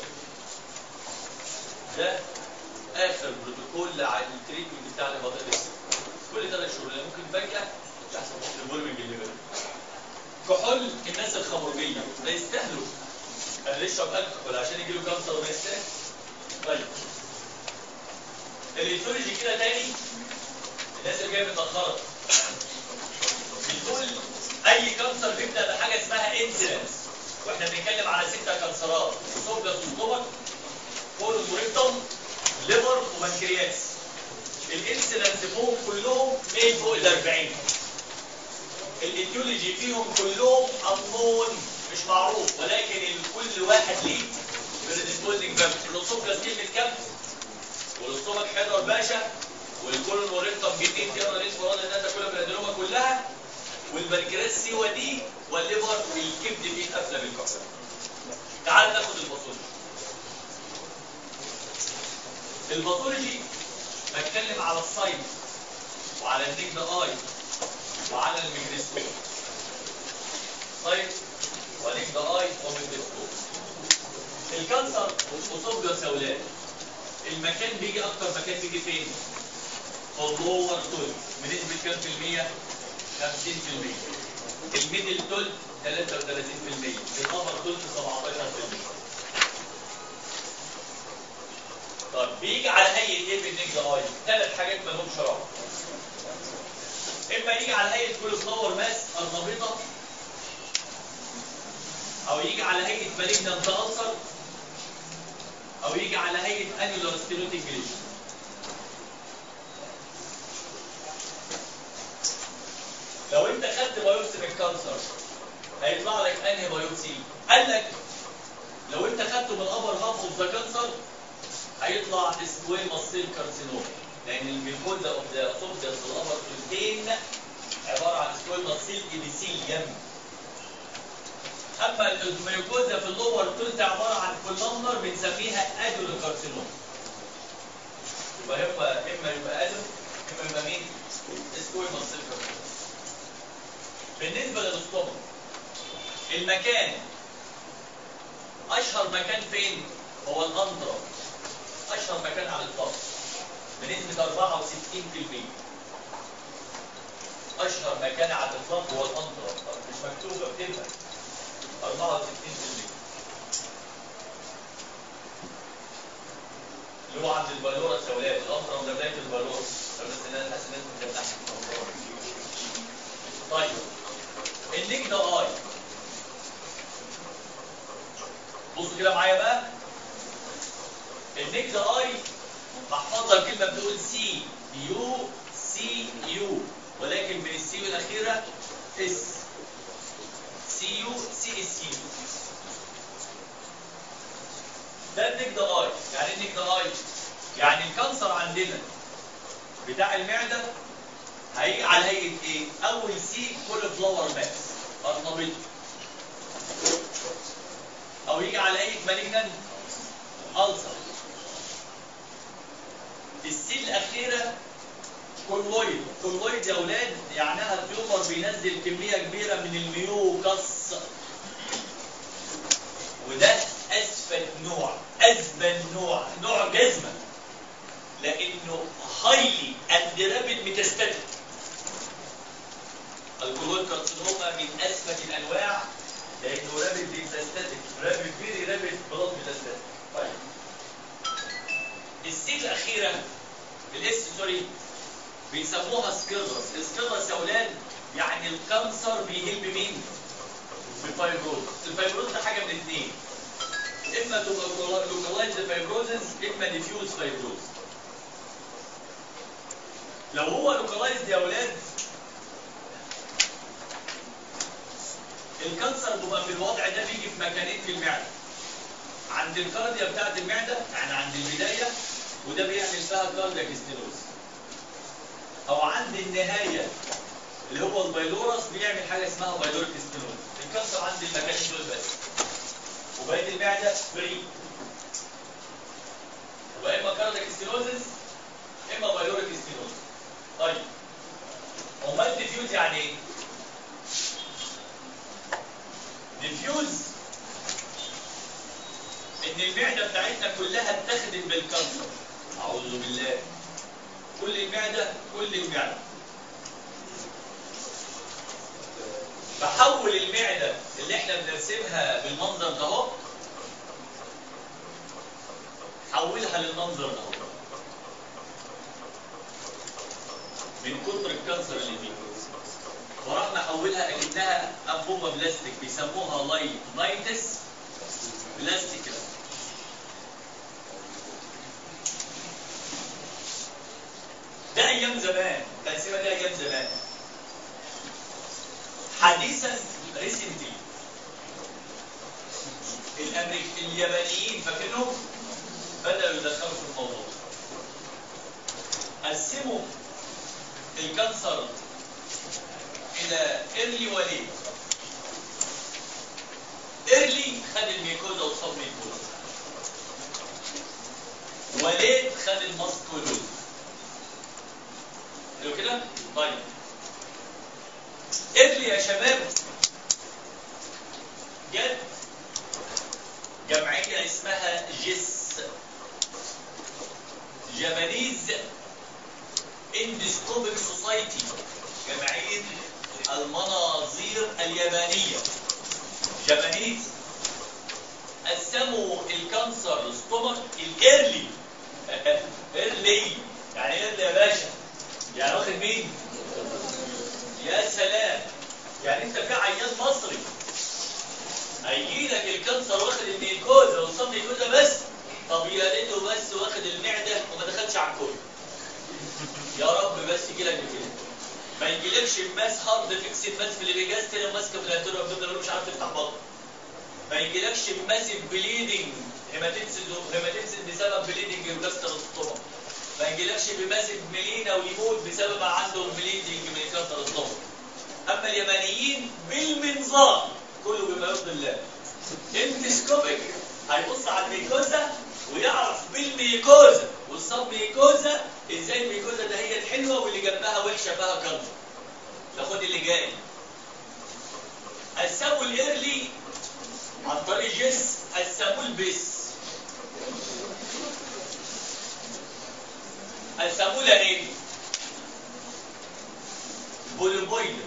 ده اخر بروتوكول على التريتمنت بتاع الهيباتيتس كل ثلاث شهور لان ممكن فجاه تحصل الفولمنج اللي بينهم كحول الناس الخمرجيه ده يستاهلوا انا ليه اشرب الكحول عشان يجي له كانسر وما يستاهل طيب الهيستولوجي كده تاني الناس اللي جايه متاخره بتقول اي كانسر بيبدا بحاجه اسمها انسيدنس واحنا بنتكلم على ستة كانسرات سوبلس وستومك كولون وريكتوم ليفر وبنكرياس الانسيدنس فوق كلهم ميل فوق ال 40 الايتيولوجي فيهم كلهم انون مش معروف ولكن كل واحد ليه بريدسبوزنج فاكتور الاسوفجاس كلمه كام والاستومك حيدر باشا والكولون وريكتوم جيتين تيرا ريس فراد الناس كلها بالادينوما كلها والبنكرياس سي دي والليفر والكبد فيه قفله بالكسر تعال ناخد الباثولوجي الباثولوجي بتكلم على السايت وعلى النجم اي وعلى الميكروسكوب سايت ونجم اي وميكروسكوب الكانسر اسوفجاس يا اولاد المكان بيجي اكتر مكان بيجي فين؟ في اللور تول بنسبة كام في المية؟ 50% الميدل تول 33% الابر تول 17% طب بيجي على هيئة ايه في النجد اي؟ ثلاث حاجات ما لهمش رابط اما يجي على هيئة كل فلاور ماس النبيطة او او يجي على هيئه مالجنانت ألسر او يجي على هيئه انيولار ستينوتيك جليشن لو انت خدت بايوبسي من الكانسر هيطلع لك انهي بايوبسي قال لك لو انت خدته من الابر هاف اوف ذا كانسر هيطلع سكويموس سيل كارسينوم لان الميكوزا اوف ذا اسوفجس والابر كونتين عباره عن سكويموس سيل ايبيثيليوم اما الميوكوزا في اللور تلت عباره عن كولومنر بنسميها ادولو كارسينوم يبقى هو اما يبقى ادو اما يبقى مين؟ سكويموس سيل كارسينوم بالنسبه للاستومك المكان اشهر مكان فين هو الاندرا اشهر مكان على الاطلاق بنسبه 64% اشهر مكان على الاطلاق هو الاندرا مش مكتوبه اكتبها 64% اللي هو عند البالورة السولات الأمر ولا بداية البالورة بس إن أنا حاسس إن أنت بتفتح طيب النيك ده اي بصوا كده معايا بقى النيك ده اي محفظه كلمه بتقول سي يو سي يو ولكن من السي الاخيره اس سي يو سي اس يو ده النيك ده اي يعني النيك ده اي يعني الكانسر عندنا بتاع المعده هيجي على هيئه ايه؟ اول سي كل فلاور ماكس ارنبيط او يجي على هيئه مالجنان ألسر السي الاخيره كولويد كولويد يا اولاد يعنيها التيومر بينزل كميه كبيره من الميوكس وده اسفل نوع ازمن نوع نوع جزمه لانه هايلي اند رابid ميتاستاتيك الكولويد كارسينوما من اسفل الانواع لانه رابد ميتاستاتيك رابد فيري رابد بلاد ميتاستاتيك طيب السي الاخيره الاس سوري بيسموها سكيرس السكيرس يا اولاد يعني الكانسر بيهل بمين؟ بفايبروز الفايبروز ده حاجه من الاثنين اما تبقى لوكالايزد فايبروزز اما ديفيوز فايبروز لو هو لوكالايزد يا اولاد الكانسر بيبقى في الوضع ده بيجي في مكانين في المعده عند الكارديا بتاعت المعده يعني عند البدايه وده بيعمل فيها كاردياك ستينوز او عند النهايه اللي هو البايلورس بيعمل حاجه اسمها بايلوريك ستينوز الكانسر عند المكانين دول بس وبقيه المعده فري يبقى اما كاردياك ستينوزس اما بايلوريك ستينوز طيب امال ديفيوز يعني ايه؟ ديفيوز ان المعده بتاعتنا كلها اتخذت بالكانسر اعوذ بالله كل المعده كل المعده بحول المعده اللي احنا بنرسمها بالمنظر ده اهو حولها للمنظر ده اهو من كتر الكانسر اللي فيه وراح محولها اكنها انبوبه بلاستيك بيسموها لايت لايتس بلاستيك ده ايام زمان التقسيمه دي ايام زمان حديثا ريسنتلي الامريك اليابانيين فاكرينهم بداوا يدخلوا في الموضوع قسموا الكانسر الى ايرلي وليد ايرلي خد الميكوزا وصاب ميكوزا وليد خد الماسكولوز حلو كده طيب ايرلي يا شباب جت جمعيه اسمها جيس جابانيز اندسكوبيك سوسايتي جمعيه المناظير اليابانية جابانيز قسموا الكانسر ستومك الايرلي ايرلي يعني ايرلي يا باشا يعني واخد مين؟ يا سلام يعني انت في عيان مصري هيجي لك الكانسر واخد الميكوزا والصب ميكوزا بس طب يا ريته بس واخد المعده وما دخلش على الكل يا رب بس يجي لك بكده ما يجيلكش ماس هارد فيكس ماس في الريجاستر وماسكه في الانتيريور ابدومينال مش عارف تفتح بطن ما يجيلكش ماسيف بليدنج هيماتيمسيس هيماتيمسيس بسبب بليدنج وجاستروستوما ما يجيلكش بماسيف ميلينا ويموت بسبب عندهم بليدنج من الجاستروستوما اما اليمانيين بالمنظار كله بما يرضي الله اندسكوبيك هيبص على الميكوزا ويعرف بالميكوزا والصب ميكوزا ازاي الميكوزا ده هي حلوه واللي جنبها وحشه فيها كانسر ناخد اللي جاي قسموا الايرلي عن طريق جس قسموه البس قسموه لانين بولوبويد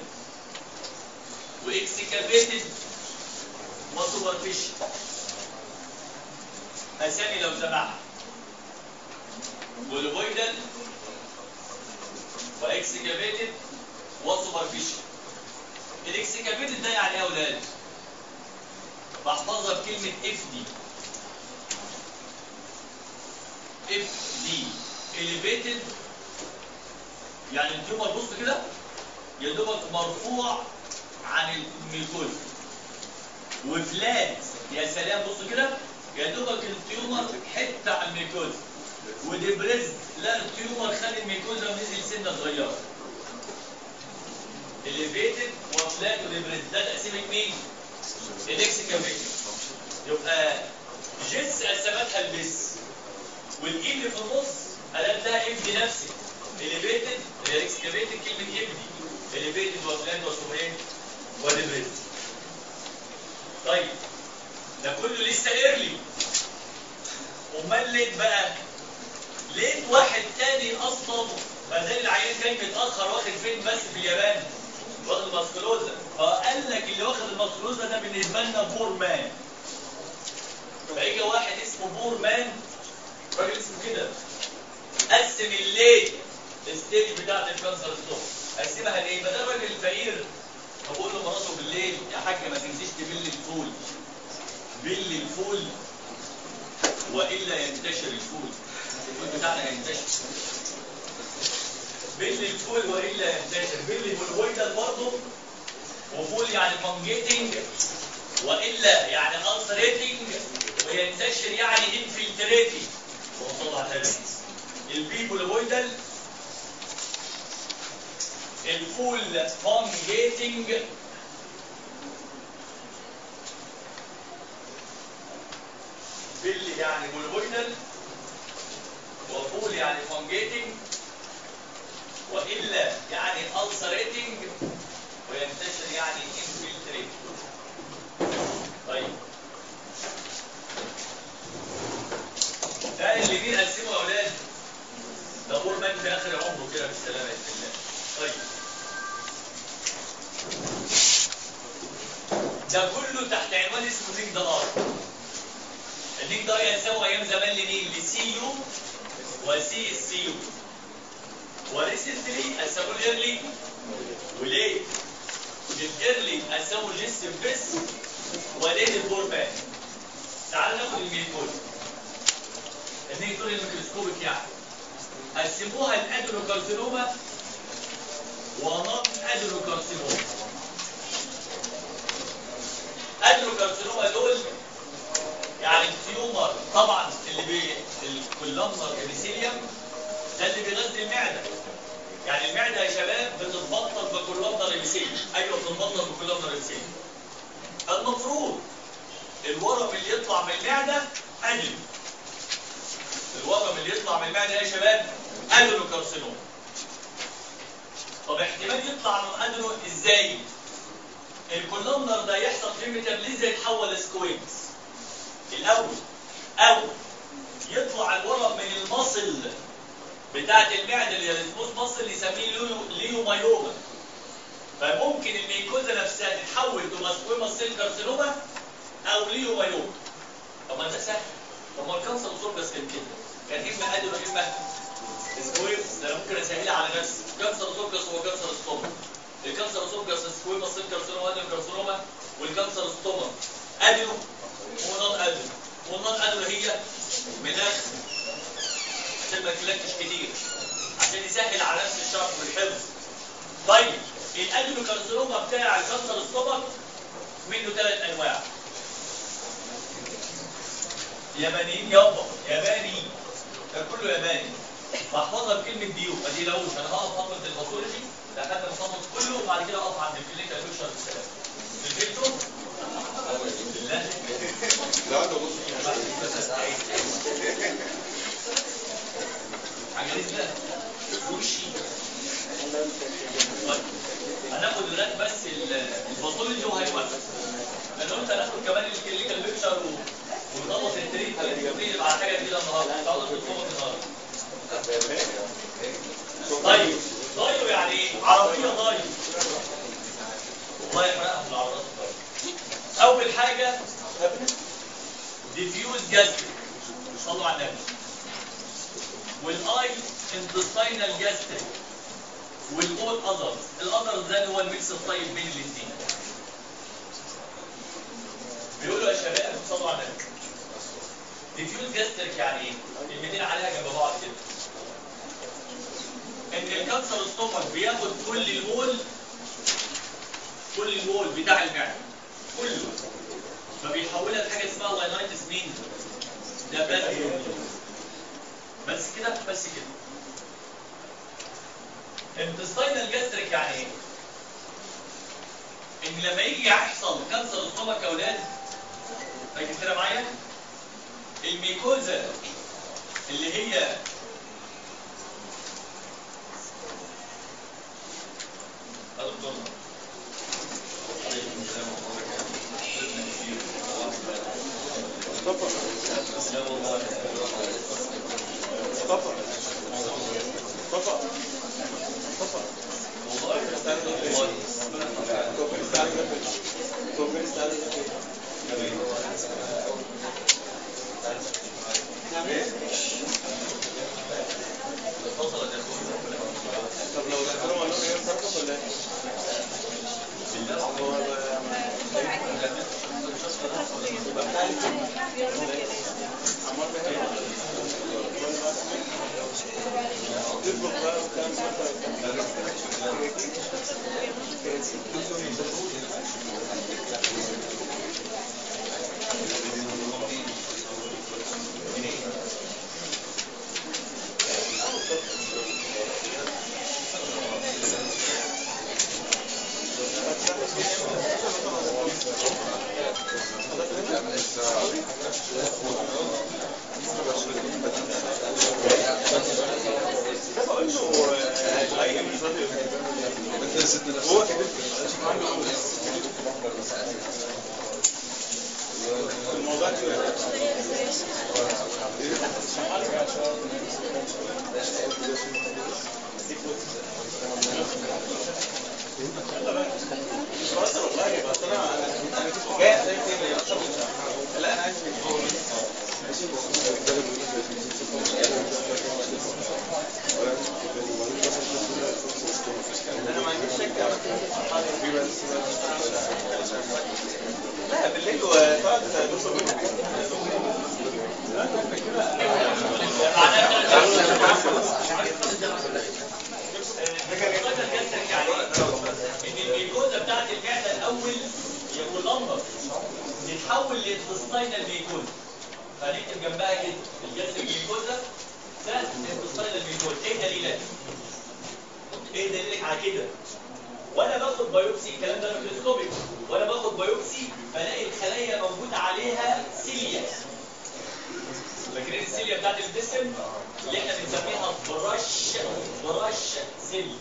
واكسكافيتد وسوبرفيشال اسامي لو سمحت بولوبويدال واكسكافيتد وسوبرفيشال الاكسكافيتد ده يعني ايه يا اولاد؟ بحفظها بكلمة اف دي اف دي elevated يعني التيومر بص كده يا دوبك مرفوع عن الميكوز وفلات يا سلام بص كده يا دوبك التيومر حته على الميكوز ودبريزد لا التيومر خد الميكوزا ونزل سنه صغيره elevated وفلات ودبريزد ده تقسيمه مين؟ الاكسكافيتد يبقى جنس قسمتها البس والاي اللي في النص قالت لها ابدي نفسك elevated الاكسكافيتد كلمه ابدي elevated وفلان وسوين ودبريد طيب ده كله لسه ايرلي امال ليه بقى لقيت واحد تاني اصلا ما زال العيان جاي متاخر واخد فين بس في اليابان واخد الماسكولوزا فقال لك اللي واخد الماسكولوزا ده بالنسبه لنا بور مان فيجي واحد اسمه بور مان راجل اسمه كده قسم الليل الستيج بتاعت الكانسر ستوب قسمها ليه؟ ما ده الراجل الفقير بقول له مراته بالليل يا حاج ما تنسيش تبل الفول بل الفول والا ينتشر الفول الفول بتاعنا هينتشر بل الفول والا ينتشر بل والويدل برضه وفول يعني فانجيتنج والا يعني السريتنج وينتشر يعني انفلتريتنج وصلى على النبي البيبول ويدل الفول فانجيتنج بيل يعني بولبويدل وفول يعني فانجيتنج والا يعني السريتنج وينتشر يعني انفلتريت طيب ده اللي مين قسمه يا اولاد ده بورمان في اخر عمره كده بالسلامه باذن الله طيب ده كله تحت عنوان اسمه نيك دار النيك دار ينسبوا ايام زمان لمين؟ لسي يو وسي اس يو وريسنتلي قسموا الايرلي وليه؟ الايرلي قسموا جيس بس وليه البورمان تعال ناخد الميكول الميكول الميكروسكوبيك يعني قسموها الادنوكارسينوما ونون ادنوكارسينوما ادنوكارسينوما دول يعني التيومر طبعا اللي بي الكولامنر ابيثيليوم ده اللي بيغذي المعده يعني المعده يا شباب بتتبطل بكولامنر ابيثيليوم ايوه بتتبطل بكولامنر ابيثيليوم المفروض الورم اللي يطلع من المعده ادنو الورم اللي يطلع من المعده يا شباب ادنوكارسينوما طب احتمال يطلع من ادنو ازاي؟ الكولومنر ده يحصل فيه ميتابليزم يتحول لسكويمز الاول او يطلع الورم من المصل بتاعه المعده اللي هي السموث مصل يسميه ليو ليومايوما فممكن الميكوزا نفسها تتحول تبقى سكويمس سيل كارسينوما او ليومايوما طب ما ده سهل طب ما الكانسر سوربس كان كده كان اما ادنو اما سكويمس ده انا ممكن اسهلها على نفسي كانسر سوربس هو كانسر ستوما الكانسر سوربس سكويمس سيل كارسينوما ادنو كارسينوما والكانسر ستوما ادنو السtomach منه ثلاث انواع يابانيين يابا ياباني ده كله ياباني بحفظها بكلمه ديو ما تقلقوش انا هقف فقره الباثولوجي لحد ما اخلص كله وبعد كده اقف عند الكلينيكال بيكشر بالسلام الفيكتور لا لا ده بص عجلت لا وشي طيب هناخد دلوقتي بس ال- الباثولوجي وهيوقف انا قلت هناخد كمان الكلينيكال بيكشر و- ونخلص التريت ونقلب على حاجه جديده النهارده تعالوا نطلبها النهارده طيب ضايو يعني ايه؟ عربيه ضايو والله يحرقها في العربيات الضايو اول حاجه ديفيوز جاستريك صلوا على النبي والاي انتستينال جاستريك والاول اذرز الاذرز ده اللي هو الميكس الطيب بين الاثنين بيقولوا يا شباب صلوا على النبي ديفيوز جاستريك يعني ايه؟ كلمتين عليها جنب بعض كده ان الكانسر ستومك بياخد كل المول كل المول بتاع المعده كله فبيحولها لحاجه اسمها لاينايتس مين؟ ده بس بس كده بس كده انتستينال جاستريك يعني ايه؟ ان لما يجي يحصل كانسر ستومك يا اولاد فاكر كده معايا؟ الميكوزا اللي هي هذا الدكتور عليكم السلام ورحمه الله وبركاته لا والله والله اتصلت يا اخوي طب لو دخلوا قالوا ايه مسرقط ولا ايه؟ عمار بهنا تطلب بقى وكلام هو الموضوع كده خلاص والله بس انا جاي زي كده لا انا عايز انا ما عنديش شك لا بالليل وتقعد توصل ان الميكوزا بتاعت المعده الاول يكون لمبر يتحول لانتستينال ميكوزا فنكتب جنبها كده الجسم الميكوزا ده انتستينال ميكوزا ايه دليلك؟ ايه دليلك على كده؟ وانا باخد بايوبسي الكلام ده ميكروسكوبيك وانا باخد بايوبسي بلاقي الخلايا موجود عليها سيليا فاكرين السيليا بتاعت الجسم اللي احنا بنسميها برش برش سيل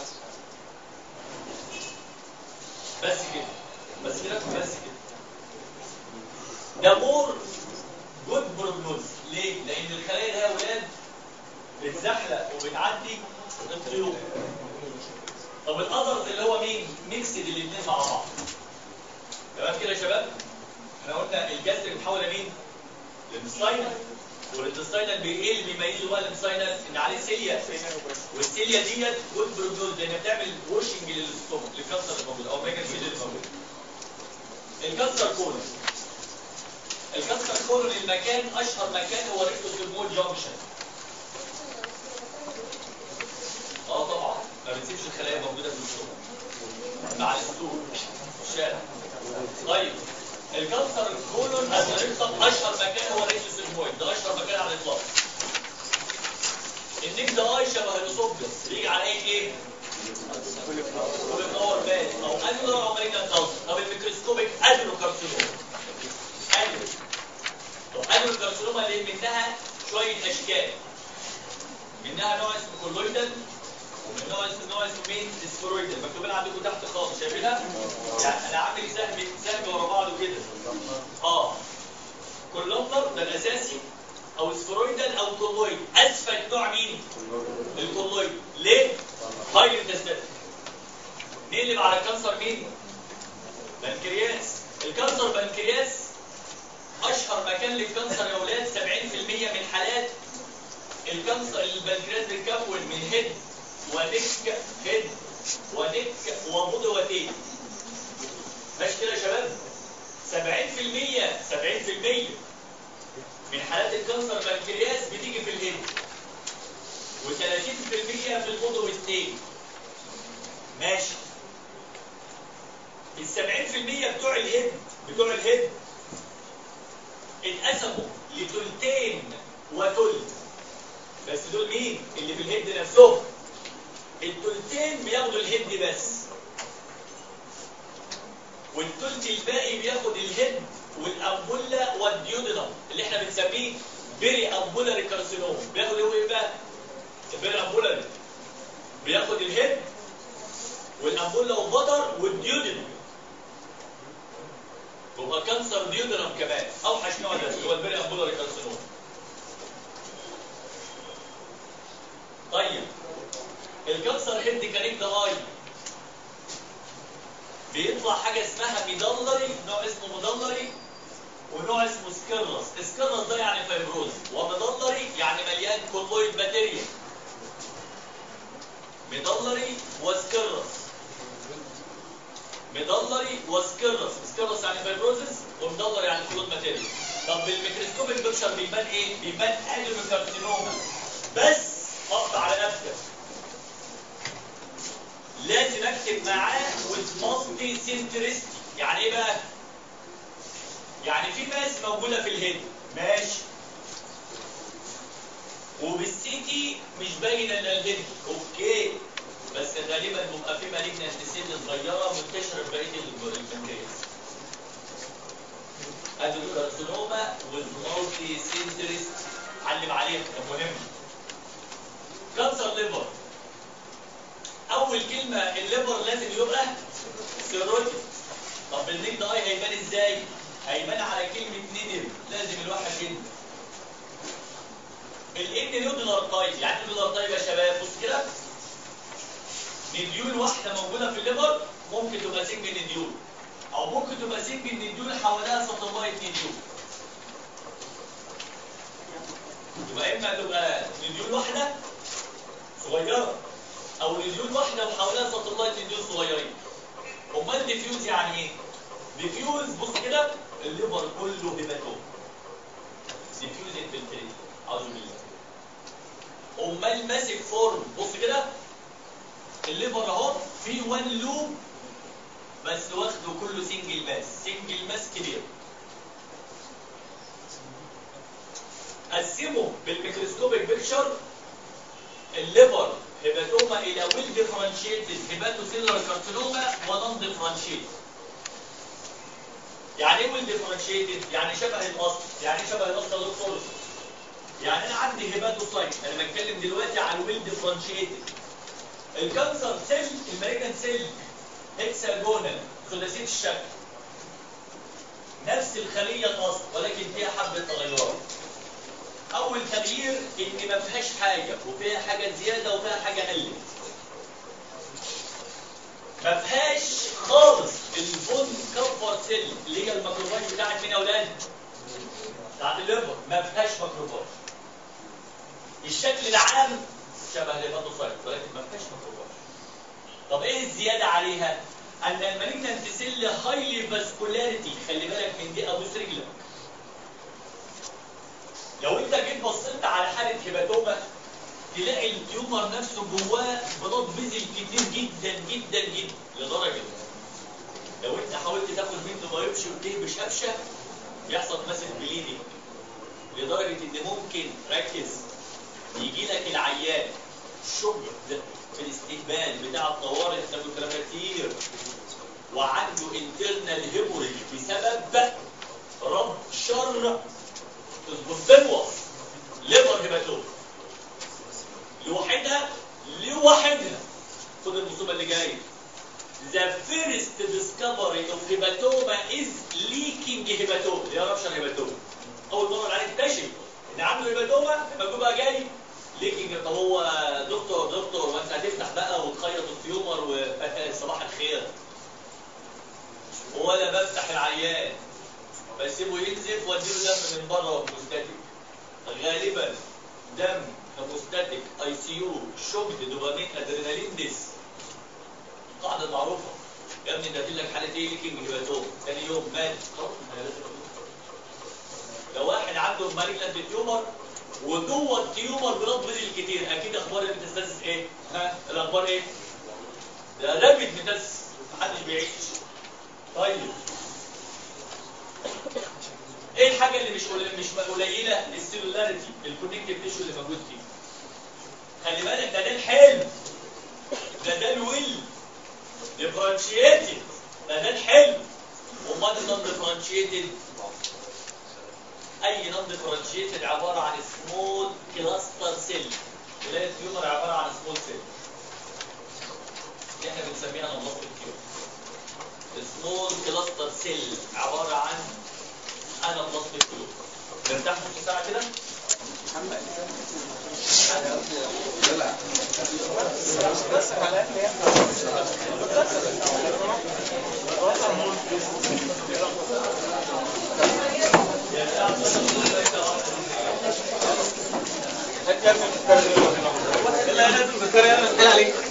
بس كده بس كده بس كده ده مور جود بروجنوز ليه؟ لان الخلايا دي يا اولاد بتزحلق وبتعدي الطيور طب الاذرز اللي هو مين؟ ميكسد الاثنين مع بعض تمام كده يا شباب؟ احنا قلنا الجسر بيتحول لمين؟ للانتستاينال والانتستاينال بي- ايه اللي بيميزه بقى الانتستاينال؟ ان عليه سيليا والسيليا ديت جود بروجنوز لان بتعمل ووشنج للستومك للكانسر اللي موجود او ميجا سيل اللي موجود الكانسر كولون الكانسر كولون المكان اشهر مكان هو ريكتوسيرمول جانكشن اه طبعا ما بتسيبش الخلايا موجوده في الستومك مع الستور الشارع طيب الكانسر الكولون هنرسم اشهر مكان هو ريش السيجمويد ده اشهر مكان على الاطلاق النيك ده اي شبه الاسوفجس بيجي على اي ايه؟ كوليفلاور باد او انيولار او مالجنت كانسر طب الميكروسكوبيك ادينوكارسينوما ادينو طب ادينوكارسينوما اللي منها شويه اشكال منها نوع اسمه كولويدال ومن نوع اسمه نوع اسمه مين؟ سفرويدال مكتوبين عندكم تحت خالص شايفينها؟ يعني انا عامل سهم سهم ورا بعضه كده اه كولومبر ده الاساسي او سفرويدال او كولويد اسفل نوع مين؟ الكولويد ليه؟ هايلي انتستين نقلب على الكانسر مين؟ بنكرياس الكانسر بنكرياس اشهر مكان للكانسر يا اولاد 70% من حالات الكانسر البنكرياس بيتكون من هيد ونك هيد ونك ومضوتين ماشي كده يا شباب 70% 70% من حالات الكانسر بنكرياس بتيجي في الهيد و30% في المضو والتين ماشي ال 70% بتوع الهيد بتوع الهيد اتقسموا لتلتين وتلت بس دول مين؟ اللي في الهيد نفسهم التلتين بياخدوا الهيد بس والتلت الباقي بياخد الهيد والامبولا والديودنم اللي احنا بنسميه بيري امبولاري كارسينوم بياخد هو ايه بقى؟ البيري امبولاري بياخد الهيد والامبولا والبطر والديودنم يبقى كانسر ديودنم كمان اوحش نوع ده اللي هو البيري امبولاري كارسينوم طيب الكانسر هيد كاريك ده اي بيطلع حاجه اسمها ميدلري نوع اسمه ميدلري ونوع اسمه سكيرلس سكيرلس ده يعني فيبروز وميدلري يعني مليان كولويد بكتيريا ميدلري وسكيرلس ميدلري وسكيرلس سكيرلس يعني فيبروزس وميدلري يعني كولويد ماتيريال طب بالميكروسكوبيك بيكشر بيبان ايه؟ بيبان ادينوكارسينوما بس حط على نفسك لازم اكتب معاه with multi centricity يعني ايه بقى؟ يعني في ماس موجوده في الهيد ماشي وبالسيتي مش باينه الا الهيد اوكي بس غالبا بيبقى في مالجنت سيل صغيره منتشره في بقيه البنكرياس ادينوكارسينوما والمالتي سنترست علم عليها ده مهم كانسر ليفر اول كلمه الليفر لازم يبقى سيروتيك طب النيك ده اي هيبان ازاي هيبان على كلمه نيدل لازم الواحد كده الان نودولار تايب يعني نودولار تايب يا شباب بص كده نديول واحده موجوده في الليفر ممكن تبقى سنجل نديول او ممكن تبقى سنجل نديول حواليها ساتلايت نديول يبقى اما تبقى نديول واحده صغيره او نديول واحده وحواليها ساتلايت نديول صغيرين امال ديفيوز يعني ايه ديفيوز بص كده الليفر كله هيباتوم ديفيوز انفلتريت اعوذ بالله امال ماسك فورم بص كده الليفر اهو في وان لوب بس واخده كله سنجل ماس سنجل ماس كبير قسمه بالميكروسكوبيك بيكتشر الليفر هيباتوما الى ويل ديفرنشيتد هيباتوسيلر كارسينوما ونون ديفرنشيتد يعني ايه ويل ديفرنشيتد يعني شبه الاصل يعني ايه شبه الاصل يا دكتور يعني انا عندي هيباتوسايت انا بتكلم دلوقتي عن ويل ديفرنشيتد الكانسر سيل المالجنت سيل هكساجونال ثلاثيه الشكل نفس الخليه الاصل ولكن فيها حبه تغيرات اول تغيير ان ما فيهاش حاجه وفيها حاجه زياده وفيها حاجه قلت ما فيهاش خالص البون كفر سيل اللي هي الميكروبايت بتاعت مين يا اولاد؟ بتاعت الليفر ما فيهاش ميكروبايت الشكل العام شبه الهيباتوسايت ولكن ما فيهاش ميكروبايت طب ايه الزياده عليها؟ ان المالجنت سيل هايلي فاسكولاريتي خلي بالك من دي ابوس رجلك لو انت جيت بصيت على حاله هيباتوما تلاقي التيومر نفسه جواه بلاد فيزل كتير جدا جدا جدا لدرجه لو انت حاولت تاخد منه بايوبسي وتهبش قفشه يحصل ماسك بليدنج لدرجه ان ممكن ركز يجي لك العيان شغل في الاستقبال بتاع الطوارئ احنا بنقول الكلام ده كتير وعنده انترنال هيموريج بسبب ربشر سبونتينوس ليفر هيباتوم لوحدها لوحدها خد المصيبه اللي جايه The first discovery of hematoma is leaking hematoma اللي هي ربشر هيباتوما اول مره العيان اكتشف ان عنده هيباتوما لما بيبقى جاي ليكينج طب هو دكتور دكتور وانت هتفتح بقى وتخيط التيومر وصباح الخير ولا بفتح العيان بسيبه ينزف واديله دم من بره ومستاتيك غالبا دم هيموستاتيك اي سي يو شوكد دوبامين ادرينالين ديس القاعده المعروفه يا ابني ده لك حاله ايه ليكينج هيباتوم ثاني يوم مات خلاص ما لازم أقول. لو واحد عنده مالجنت تيومر وجوه التيومر بلاد فيزل كتير اكيد اخبار الميتاستاسيس ايه؟ ها الاخبار ايه؟ ده رابد ميتاستاسيس محدش بيعيش طيب ايه الحاجه اللي مش قليله مش قليله السيلولاريتي الكونكتيف تيشو اللي موجود فيه خلي بالك ده ده الحلم ده ده الويل ديفرنشيتد ده ده الحلم امال النون ديفرنشيتد اي نون ديفرنشيتد عباره عن سمول كلاستر سيل ولايه التيومر عباره عن سمول سيل دي احنا بنسميها نمط التيومر سمول كلاستر سيل عباره عن انا بلس التيومر نرتاح نص ساعه كده هات يا ابني الكارت ده. لا لازم تذكر يلا عليك